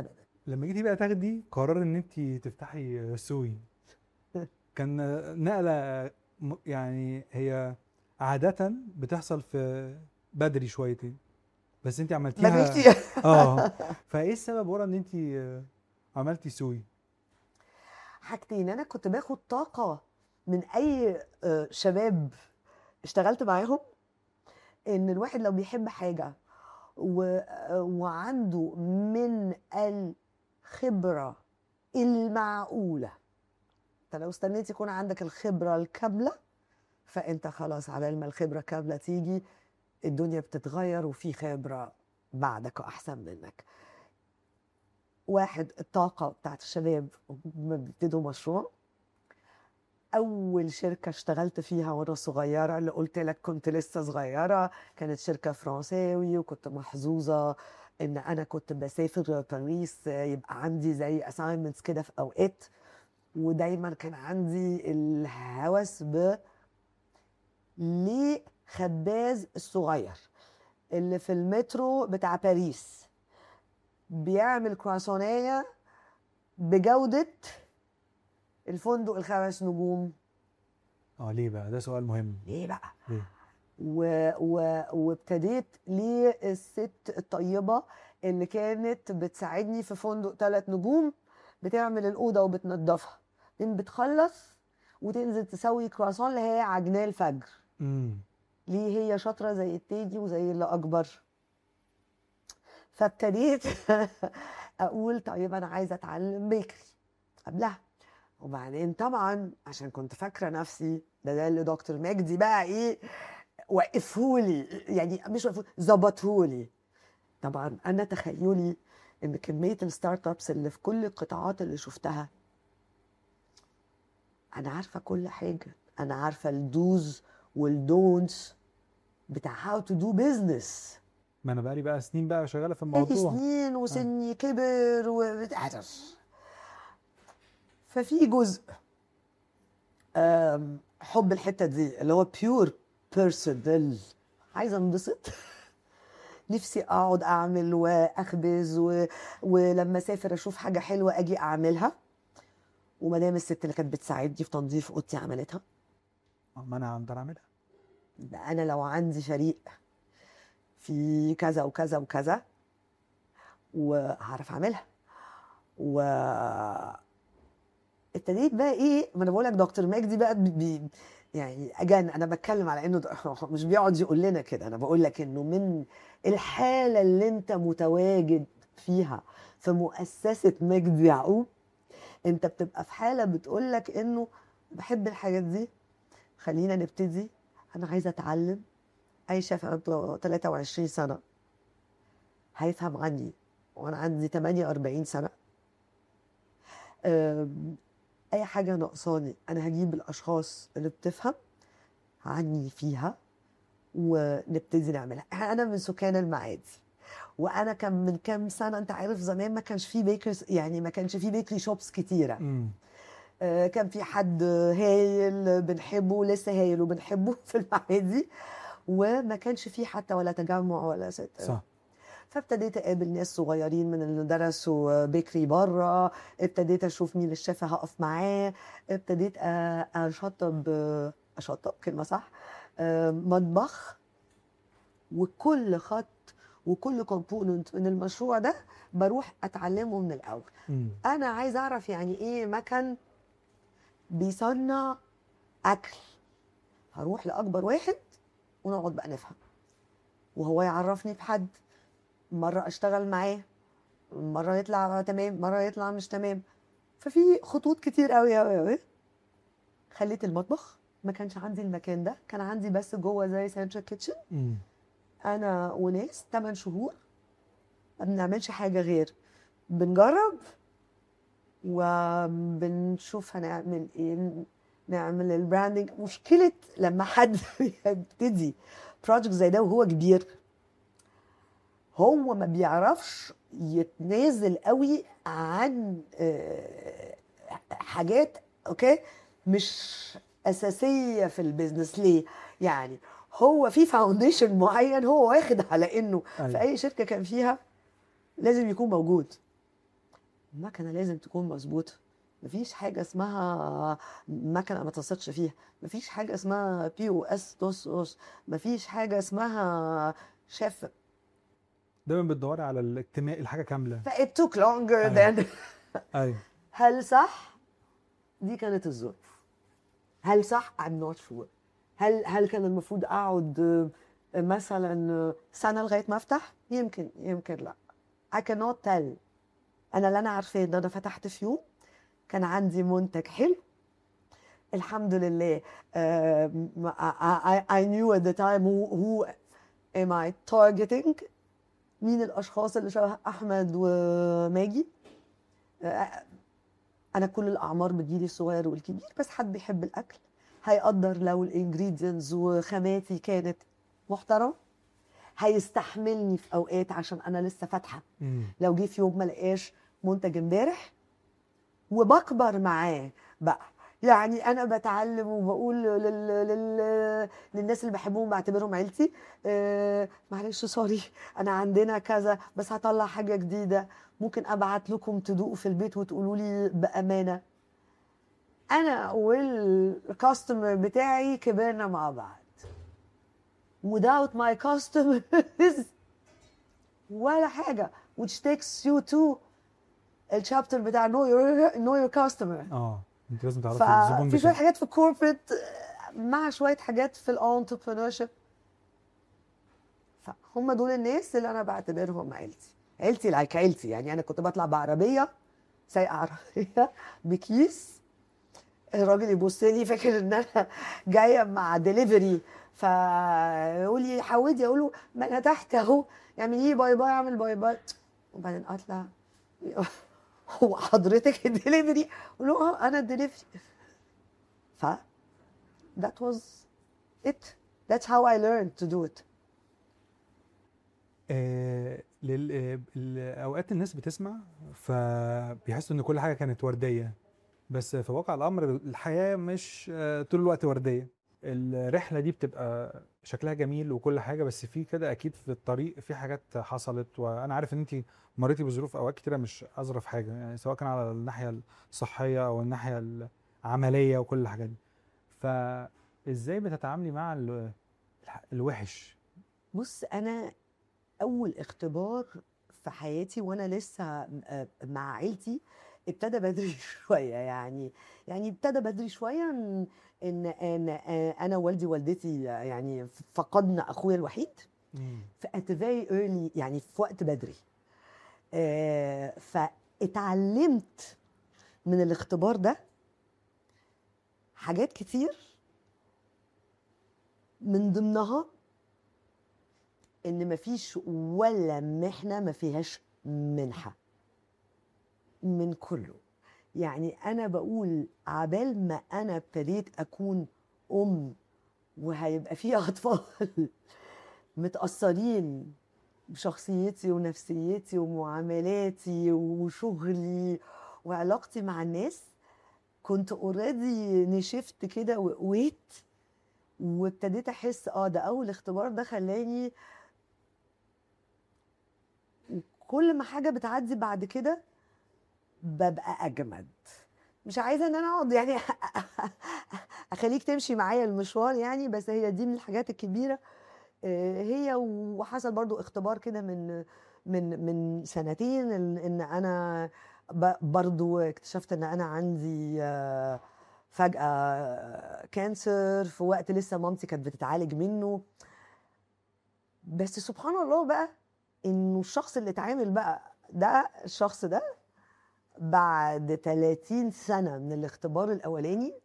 لما جيتي بقى تاخدي قرار ان انت تفتحي سوي كان نقله م- يعني هي عاده بتحصل في بدري شويتين بس انت عملتيها بدري كتير اه فايه السبب ورا ان انت عملتي سوي حاجتين انا كنت باخد طاقه من اي آه، شباب اشتغلت معاهم ان الواحد لو بيحب حاجه و... آه، وعنده من الخبره المعقوله انت لو استنيت يكون عندك الخبره الكامله فانت خلاص على ما الخبره كامله تيجي الدنيا بتتغير وفي خبره بعدك واحسن منك واحد الطاقة بتاعت الشباب لما بيبتدوا مشروع أول شركة اشتغلت فيها وأنا صغيرة اللي قلت لك كنت لسه صغيرة كانت شركة فرنساوي وكنت محظوظة إن أنا كنت بسافر باريس يبقى عندي زي assignments كده في أوقات ودايما كان عندي الهوس ب ليه خباز الصغير اللي في المترو بتاع باريس بيعمل كرواسونية بجودة الفندق الخمس نجوم اه ليه بقى ده سؤال مهم ليه بقى ليه و... و... وابتديت ليه الست الطيبة اللي كانت بتساعدني في فندق ثلاث نجوم بتعمل الأوضة وبتنضفها بعدين بتخلص وتنزل تسوي كرواسون اللي هي عجناه الفجر امم ليه هي شاطرة زي التاني وزي اللي أكبر فابتديت أقول طيب أنا عايزة أتعلم بيكري قبلها وبعدين طبعا عشان كنت فاكرة نفسي ده ده اللي دكتور مجدي بقى إيه وقفهولي يعني مش وقفهولي ظبطهولي طبعا أنا تخيلي إن كمية الستارت ابس اللي في كل القطاعات اللي شفتها أنا عارفة كل حاجة أنا عارفة الدوز والدونتس بتاع هاو تو دو بيزنس ما انا بقالي بقى سنين بقى شغاله في بقالي الموضوع سنين وسني كبر و ففي جزء آم، حب الحته دي اللي هو بيور بيرسونال عايزه انبسط نفسي اقعد اعمل واخبز و... ولما اسافر اشوف حاجه حلوه اجي اعملها ومدام الست اللي كانت بتساعدني في تنظيف اوضتي عملتها آه، ما انا اقدر اعملها ده انا لو عندي فريق في كذا وكذا وكذا وهعرف اعملها و ابتديت بقى ايه ما انا بقول لك دكتور مجدي بقى بي بي- يعني اجان انا بتكلم على انه ده- مش بيقعد يقول لنا كده انا بقول لك انه من الحاله اللي انت متواجد فيها في مؤسسه مجدي يعقوب انت بتبقى في حاله بتقول لك انه بحب الحاجات دي خلينا نبتدي انا عايزه اتعلم اي شيف عنده 23 سنه هيفهم عني وانا عندي 48 سنه أم، اي حاجه ناقصاني انا هجيب الاشخاص اللي بتفهم عني فيها ونبتدي نعملها انا من سكان المعادي وانا كان من كام سنه انت عارف زمان ما كانش في بيكرز يعني ما كانش في بيكري شوبس كتيره امم آه، كان في حد هايل بنحبه لسه هايل وبنحبه في المعادي وما كانش في حتى ولا تجمع ولا ست صح فابتديت اقابل ناس صغيرين من اللي درسوا بيكري بره ابتديت اشوف مين الشيف هقف معاه ابتديت أ- اشطب اشطب كلمه صح آه، مطبخ وكل خط وكل كومبوننت من المشروع ده بروح اتعلمه من الاول امم انا عايزه اعرف يعني ايه مكن بيصنع اكل هروح لاكبر واحد ونقعد بقى نفهم وهو يعرفني بحد مره اشتغل معاه مره يطلع تمام مره يطلع مش تمام ففي خطوط كتير قوي قوي قوي خليت المطبخ ما كانش عندي المكان ده كان عندي بس جوه زي سنترال كيتشن امم انا وناس 8 شهور ما بنعملش حاجه غير بنجرب وبنشوف هنعمل ايه نعمل البراندنج مشكله لما حد يبتدي بروجكت زي ده وهو كبير هو ما بيعرفش يتنازل قوي عن آه، حاجات اوكي مش اساسيه في البيزنس ليه يعني هو في فاونديشن معين هو واخد على انه في أيوة. اي شركه كان فيها لازم يكون موجود المكنه لازم تكون مظبوطه مفيش حاجه اسمها مكنه ما تثقش فيها مفيش حاجه اسمها بي او اس دوس اوس مفيش حاجه اسمها شاف دايما بتدوري على الاكتمال الحاجه كامله ف it took longer أيوة. than ايوه هل صح؟ دي كانت الظروف هل صح؟ I'm not sure هل هل كان المفروض اقعد آه، مثلا آه، سنه لغايه ما افتح؟ يمكن يمكن لا I cannot tell انا اللي انا عارفاه ان انا فتحت في يوم كان عندي منتج حلو الحمد لله آم، I, I, I knew at the time who, who am I targeting مين الاشخاص اللي شبه احمد وماجي آه، انا كل الاعمار بتجيلي الصغير والكبير بس حد بيحب الاكل هيقدر لو الانجريدينتس وخاماتي كانت محترمه هيستحملني في اوقات عشان انا لسه فاتحه مم. لو جه في يوم ما لقاش منتج امبارح وبكبر معاه بقى يعني انا بتعلم وبقول لل... لل... للناس اللي بحبهم بعتبرهم عيلتي آه معلش سوري انا عندنا كذا بس هطلع حاجه جديده ممكن ابعت لكم تدوقوا في البيت وتقولوا لي بامانه انا والكاستمر بتاعي كبرنا مع بعض without my customers ولا حاجه which takes you to الشابتر بتاع know your know your customer اه انت لازم تعرفي الزبون ففي شويه بتاعك حاجات في الكوربريت مع شويه حاجات في الانتربرينور فهم دول الناس اللي انا بعتبرهم عيلتي عيلتي لايك عيلتي يعني انا كنت بطلع بعربيه سايقه عربيه بكيس الراجل يبص لي فاكر ان انا جايه مع ديليفري فيقول لي حودي اقول له ما انا تحت اهو يعمل لي باي باي اعمل باي باي وبعدين اطلع هو حضرتك الدليفري اقول له اه انا الدليفري ف that was it that's how I learned to do it آه لل... آه، ال- اوقات الناس بتسمع فبيحسوا ان كل حاجه كانت ورديه بس في واقع الامر الحياه مش آه، طول الوقت ورديه الرحله دي بتبقى شكلها جميل وكل حاجه بس في كده اكيد في الطريق في حاجات حصلت وانا عارف ان انت مريتي بظروف اوقات كتيره مش اظرف حاجه يعني سواء كان على الناحيه الصحيه او الناحيه العمليه وكل الحاجات دي فازاي بتتعاملي مع ال- الح- الوحش بص انا اول اختبار في حياتي وانا لسه آه، مع عيلتي ابتدى بدري شويه يعني يعني ابتدى بدري شويه ان ان, إن آه، انا والدي ووالدتي يعني فقدنا اخويا الوحيد في at a very early يعني في وقت بدري آه، فاتعلمت من الاختبار ده حاجات كتير من ضمنها ان مفيش ولا محنه ما فيهاش منحه من كله يعني انا بقول عبال ما انا ابتديت اكون ام وهيبقى في اطفال متاثرين بشخصيتي ونفسيتي ومعاملاتي وشغلي وعلاقتي مع الناس كنت اوريدي نشفت كده وقويت وابتديت احس اه ده اول اختبار ده خلاني كل ما حاجه بتعدي بعد كده ببقى اجمد مش عايزه ان انا اقعد يعني اخليك تمشي معايا المشوار يعني بس هي دي من الحاجات الكبيره آه، هي وحصل برضو اختبار كده من من من سنتين ان إن انا ب- برضو اكتشفت ان انا عندي آه، فجأة كانسر في وقت لسه مامتي كانت بتتعالج منه بس سبحان الله بقى انه الشخص اللي اتعامل بقى ده الشخص ده بعد 30 سنة من الاختبار الأولاني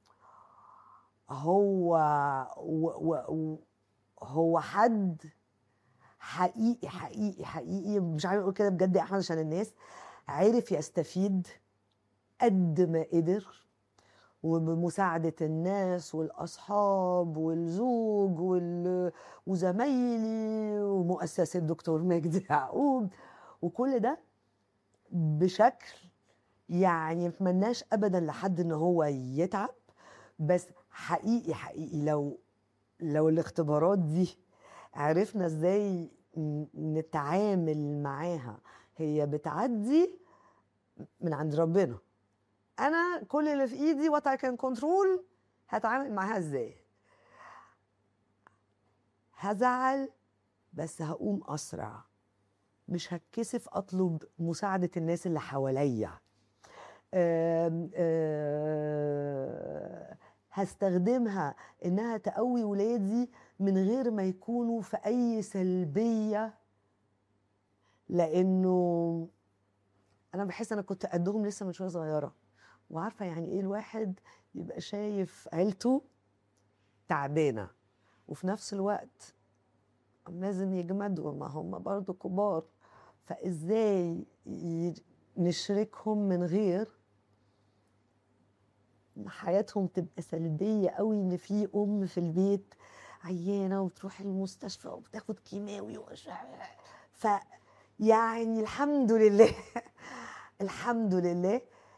هو و و و هو حد حقيقي حقيقي حقيقي مش عارف اقول كده بجد يا احمد عشان الناس عرف يستفيد قد ما قدر وبمساعدة الناس والأصحاب والزوج وال... وزمايلي ومؤسسة دكتور مجدي يعقوب وكل ده بشكل يعني متمناش ابدا لحد ان هو يتعب بس حقيقي حقيقي لو لو الاختبارات دي عرفنا ازاي ن- نتعامل معاها هي بتعدي من عند ربنا انا كل اللي في ايدي وات اي كان كنترول هتعامل معاها ازاي هزعل بس هقوم اسرع مش هتكسف اطلب مساعده الناس اللي حواليا آم، آه، هستخدمها انها تقوي ولادي من غير ما يكونوا في اي سلبيه لانه انا بحس انا كنت قدهم لسه من شويه صغيره وعارفه يعني ايه الواحد يبقى شايف عيلته تعبانه وفي نفس الوقت لازم يجمدوا ما هم برضو كبار فازاي ي- نشركهم من غير ما حياتهم تبقى سلبيه قوي ان في ام في البيت عيانه وتروح المستشفى وبتاخد كيماوي وش ف يعني الحمد لله الحمد لله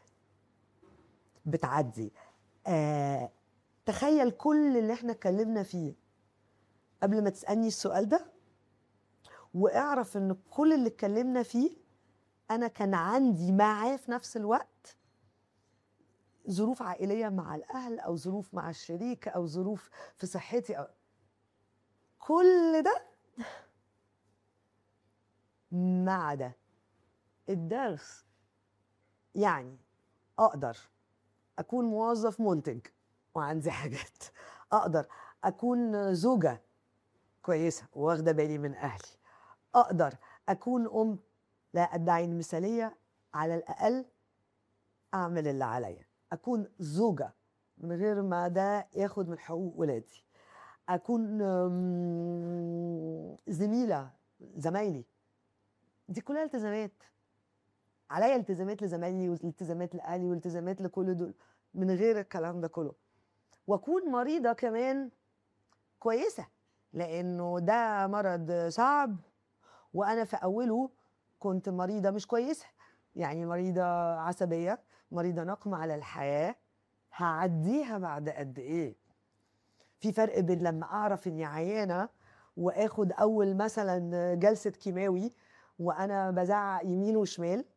بتعدي آه تخيل كل اللي احنا اتكلمنا فيه قبل ما تسألني السؤال ده واعرف ان كل اللي اتكلمنا فيه انا كان عندي معاه في نفس الوقت ظروف عائلية مع الأهل أو ظروف مع الشريك أو ظروف في صحتي أو كل ده ما عدا الدرس يعني أقدر أكون موظف منتج وعندي حاجات أقدر أكون زوجة كويسة واخدة بالي من أهلي أقدر أكون أم لا أدعي المثالية على الأقل أعمل اللي عليا أكون زوجة من غير ما ده ياخد من حقوق ولادي أكون أم، زميلة زمايلي دي كلها التزامات عليا التزامات لزمايلي والتزامات لاهلي والتزامات لكل دول من غير الكلام ده كله واكون مريضه كمان كويسه لانه ده مرض صعب وانا في اوله كنت مريضه مش كويسه يعني مريضه عصبيه مريضه نقم على الحياه هعديها بعد قد ايه في فرق بين لما اعرف اني عيانه واخد اول مثلا جلسه كيماوي وانا بزعق يمين وشمال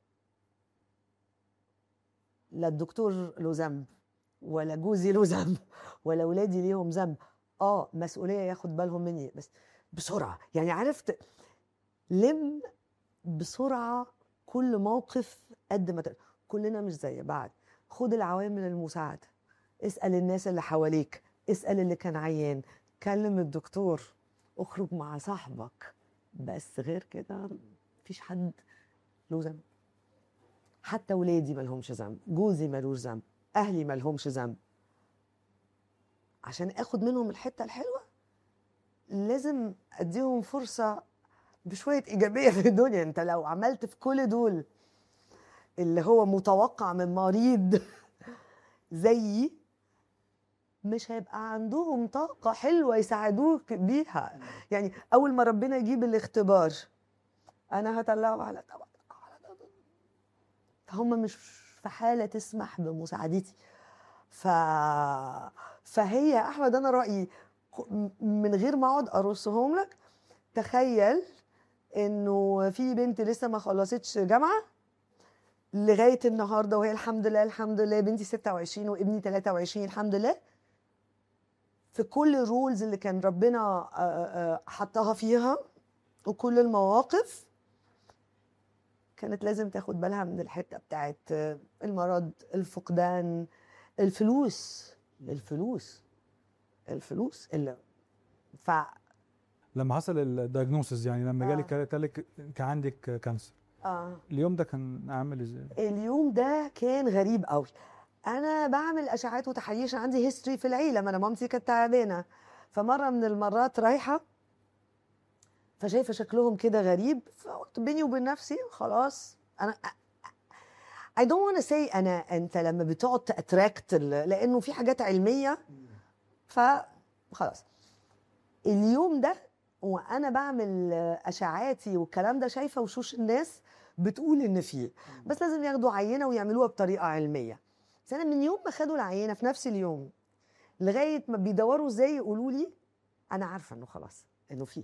لا الدكتور له ذنب ولا جوزي له ذنب ولا ولادي ليهم ذنب اه مسؤوليه ياخد بالهم مني بس بسرعه يعني عرفت لم بسرعه كل موقف قد ما تقدر كلنا مش زي بعض خد العوامل المساعده اسال الناس اللي حواليك اسال اللي كان عيان كلم الدكتور اخرج مع صاحبك بس غير كده مفيش حد له ذنب حتى ولادي مالهمش ذنب جوزي مالوش ذنب اهلي مالهمش ذنب عشان اخد منهم الحته الحلوه لازم اديهم فرصه بشويه ايجابيه في الدنيا انت لو عملت في كل دول اللي هو متوقع من مريض زيي مش هيبقى عندهم طاقة حلوة يساعدوك بيها يعني أول ما ربنا يجيب الاختبار أنا هطلعه على طبق هم مش في حالة تسمح بمساعدتي ف... فهي يا أحمد أنا رأيي ك- من غير ما أقعد أرصهم لك تخيل إنه في بنت لسه ما خلصتش جامعة لغاية النهاردة وهي الحمد لله الحمد لله بنتي 26 وابني 23 الحمد لله في كل الرولز اللي كان ربنا آه، آه، حطها فيها وكل المواقف كانت لازم تاخد بالها من الحته بتاعت آه، المرض الفقدان الفلوس الفلوس الفلوس اللي ف لما حصل الدايجنوسز يعني لما آه. جالك قال لك كان عندك كانسر اه اليوم ده كان عامل ازاي؟ اليوم ده كان غريب قوي انا بعمل اشعاعات وتحاليل عشان عندي هيستوري في العيله ما انا مامتي كانت تعبانه فمره من المرات رايحه فشايفه شكلهم كده غريب فقلت بيني وبين نفسي خلاص انا I don't want to say انا انت لما بتقعد تاتراكت لانه في حاجات علميه فخلاص اليوم ده وانا بعمل اشعاعاتي والكلام ده شايفه وشوش الناس بتقول ان فيه بس لازم ياخدوا عينه ويعملوها بطريقه علميه بس انا من يوم ما خدوا العينه في نفس اليوم لغايه ما بيدوروا ازاي يقولوا لي انا عارفه انه خلاص انه فيه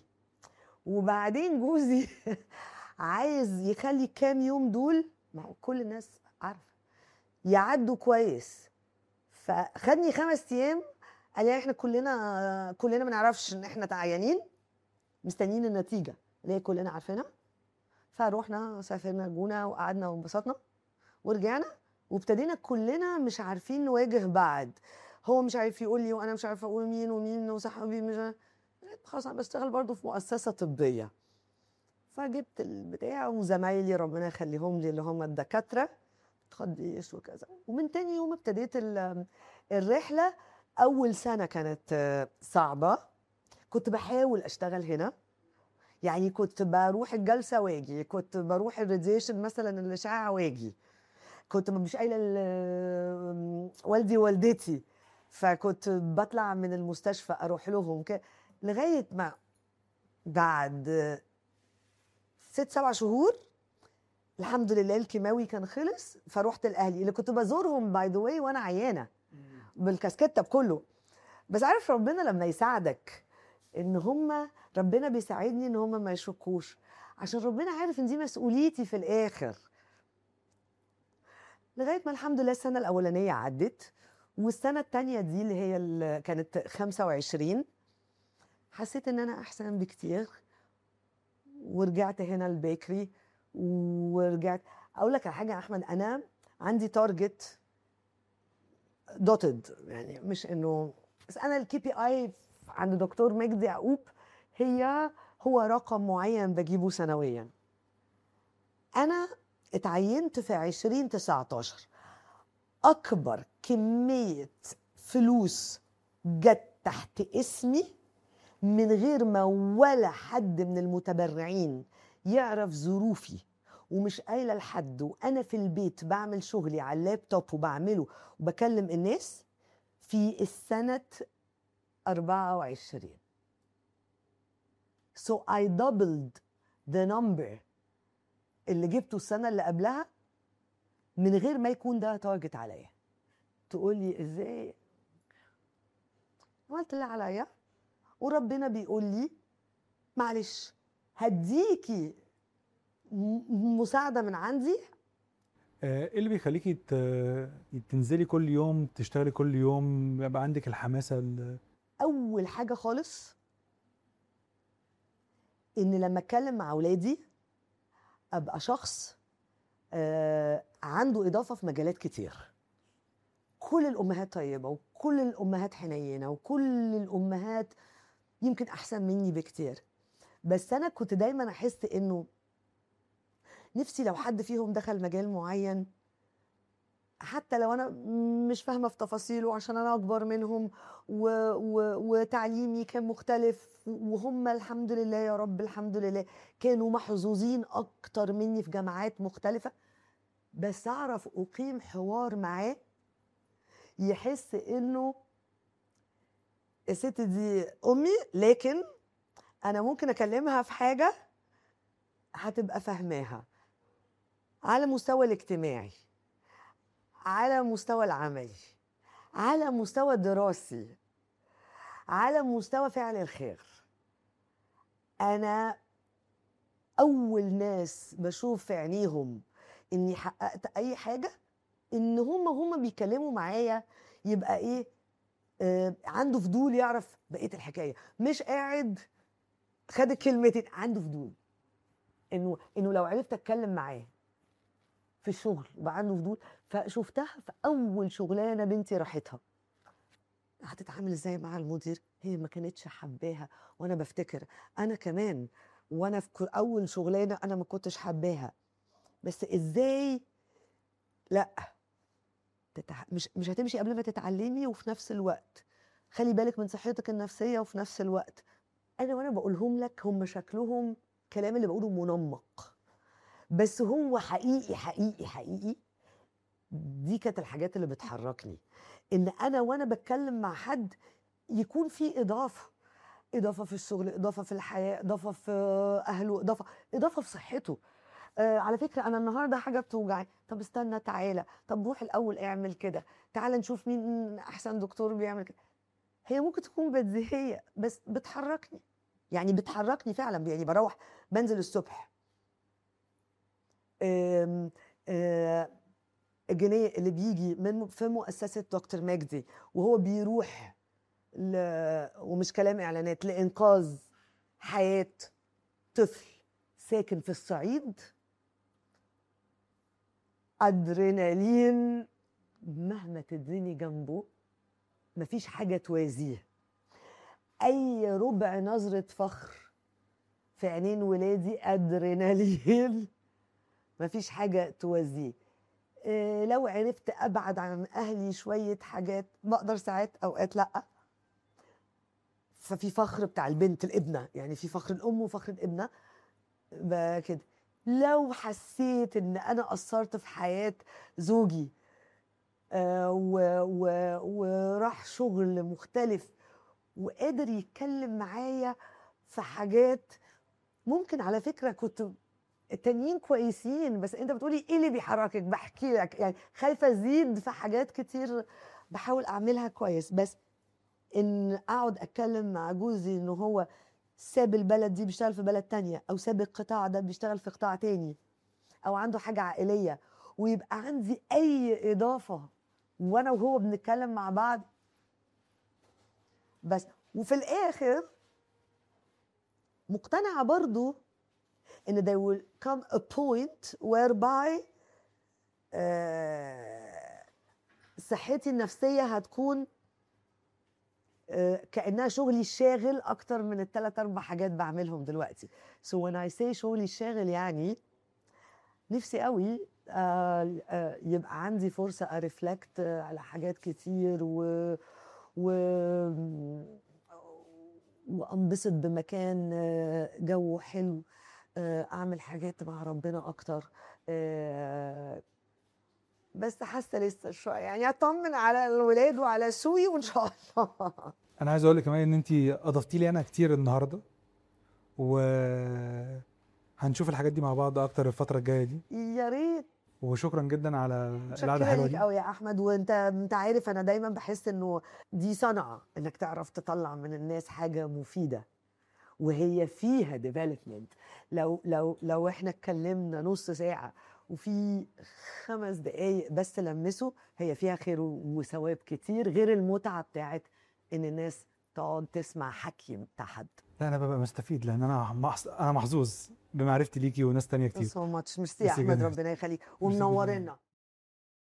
وبعدين جوزي عايز يخلي كام يوم دول ما هو كل الناس عارفه يعدوا كويس فخدني خمس ايام قال لي احنا كلنا كلنا ما نعرفش ان احنا تعيانين مستنيين النتيجه اللي هي كلنا عارفينها فروحنا سافرنا الجونه وقعدنا وانبسطنا ورجعنا وابتدينا كلنا مش عارفين نواجه بعض هو مش عارف يقول لي وانا مش عارفه اقول مين ومين وصاحبي مش عارف- خلاص انا بشتغل برضو في مؤسسه طبيه فجبت البتاع وزمايلي ربنا يخليهم لي اللي هم الدكاتره تخديش وكذا ومن تاني يوم ابتديت ال- الرحله اول سنه كانت آه، صعبه كنت بحاول اشتغل هنا يعني كنت بروح الجلسه واجي كنت بروح الراديشن مثلا الاشعه واجي كنت مش قايله ل- والدي والدتي فكنت بطلع من المستشفى اروح لهم ك... لغايه ما بعد ست سبع شهور الحمد لله الكيماوي كان خلص فروحت الاهلي اللي كنت بزورهم باي ذا واي وانا عيانه بالكاسكته بكله بس عارف ربنا لما يساعدك ان هم ربنا بيساعدني ان هم ما يشكوش عشان ربنا عارف ان دي مسؤوليتي في الاخر لغايه ما الحمد لله السنه الاولانيه عدت والسنه الثانيه دي اللي هي اللي كانت 25 حسيت ان انا احسن بكتير ورجعت هنا البيكري ورجعت اقول لك على حاجه يا احمد انا عندي تارجت دوتد يعني مش انه بس انا الكي بي اي عند دكتور مجدي يعقوب هي هو رقم معين بجيبه سنويا انا اتعينت في 2019 اكبر كميه فلوس جت تحت اسمي من غير ما ولا حد من المتبرعين يعرف ظروفي ومش قايله لحد وانا في البيت بعمل شغلي على اللابتوب وبعمله وبكلم الناس في السنه 24 so I doubled the number اللي جبته السنه اللي قبلها من غير ما يكون ده تارجت عليا تقول لي ازاي عملت اللي عليا وربنا بيقول لي معلش هديكي م- مساعده من عندي آه، ايه اللي بيخليكي ت- تنزلي كل يوم تشتغلي كل يوم يبقى عندك الحماسه ال- اول حاجه خالص ان لما اتكلم مع اولادي ابقى شخص آه، عنده اضافه في مجالات كتير كل الامهات طيبه وكل الامهات حنينه وكل الامهات يمكن احسن مني بكتير بس انا كنت دايما احس انه نفسي لو حد فيهم دخل مجال معين حتى لو انا مش فاهمه في تفاصيله عشان انا اكبر منهم و... و... وتعليمي كان مختلف وهم الحمد لله يا رب الحمد لله كانوا محظوظين اكتر مني في جامعات مختلفه بس اعرف اقيم حوار معاه يحس انه الست دي امي لكن انا ممكن اكلمها في حاجه هتبقى فاهماها على المستوى الاجتماعي على مستوى العملي على مستوى الدراسي على مستوى فعل الخير انا اول ناس بشوف في عينيهم اني حققت اي حاجه ان هم هم بيتكلموا معايا يبقى ايه آه عنده فضول يعرف بقيه الحكايه مش قاعد خد الكلمتين عنده فضول انه انه لو عرفت اتكلم معاه في الشغل وبقى عنده فضول فشفتها في اول شغلانه بنتي راحتها هتتعامل ازاي مع المدير هي ما كانتش حباها وانا بفتكر انا كمان وانا في كل- اول شغلانه انا ما كنتش حباها بس ازاي لا تتع... مش مش هتمشي قبل ما تتعلمي وفي نفس الوقت خلي بالك من صحتك النفسيه وفي نفس الوقت انا وانا بقولهم لك هم شكلهم كلام اللي بقوله منمق بس هو حقيقي حقيقي حقيقي دي كانت الحاجات اللي بتحركني ان انا وانا بتكلم مع حد يكون في اضافه اضافه في الشغل اضافه في الحياه اضافه في اهله اضافه اضافه في صحته آه على فكره انا النهارده حاجه بتوجعي طب استنى تعالى طب روح الاول اعمل كده تعالى نشوف مين احسن دكتور بيعمل كده هي ممكن تكون بديهيه بس بتحركني يعني بتحركني فعلا يعني بروح بنزل الصبح آم، آه، الجنيه اللي بيجي من في مؤسسه دكتور مجدي وهو بيروح ل... ومش كلام اعلانات لانقاذ حياه طفل ساكن في الصعيد ادرينالين مهما تدريني جنبه مفيش حاجه توازيه اي ربع نظره فخر في عينين ولادي ادرينالين مفيش حاجه توازيه إيه لو عرفت ابعد عن اهلي شويه حاجات بقدر ساعات اوقات لا ففي فخر بتاع البنت الابنه يعني في فخر الام وفخر الابنه ب- كده لو حسيت ان انا قصرت في حياه زوجي آه، و- و- وراح شغل مختلف وقادر يتكلم معايا في حاجات ممكن على فكره كنت التانيين كويسين بس انت بتقولي ايه اللي بيحركك بحكي لك يعني خايفه ازيد في حاجات كتير بحاول اعملها كويس بس ان اقعد اتكلم مع جوزي ان هو ساب البلد دي بيشتغل في بلد تانية او ساب القطاع ده بيشتغل في قطاع تاني او عنده حاجه عائليه ويبقى عندي اي اضافه وانا وهو بنتكلم مع بعض بس وفي الاخر مقتنعه برضو ان there will come a point whereby آه، صحتي النفسيه هتكون آه، كانها شغلي الشاغل اكتر من الثلاث اربع حاجات بعملهم دلوقتي so when I say شغلي الشاغل يعني نفسي قوي آه، آه، يبقى عندي فرصه ارفلكت على حاجات كتير و و وانبسط بمكان آه، جو حلو آه، اعمل حاجات مع ربنا اكتر آه، بس حاسه لسه شويه يعني اطمن على الولاد وعلى سوي وان شاء الله انا عايز اقول لك كمان ان انت اضفتي لي انا كتير النهارده و هنشوف الحاجات دي مع بعض اكتر الفتره الجايه دي يا ريت وشكرا جدا على القعده متشكره الحلوه ليك دي قوي يا احمد وانت انت عارف انا دايما بحس انه دي صنعه انك تعرف تطلع من الناس حاجه مفيده وهي فيها ديفلوبمنت لو لو لو احنا اتكلمنا نص ساعه وفي خمس دقايق بس لمسوا هي فيها خير وثواب كتير غير المتعه بتاعت ان الناس تقعد تسمع حكي بتاع حد لا انا ببقى مستفيد لان انا محظ- انا محظوظ بمعرفتي ليكي وناس تانية كتير سو ماتش ميرسي يا ميرسي احمد جداً. ربنا يخليك ميرسي جداً. ومنورنا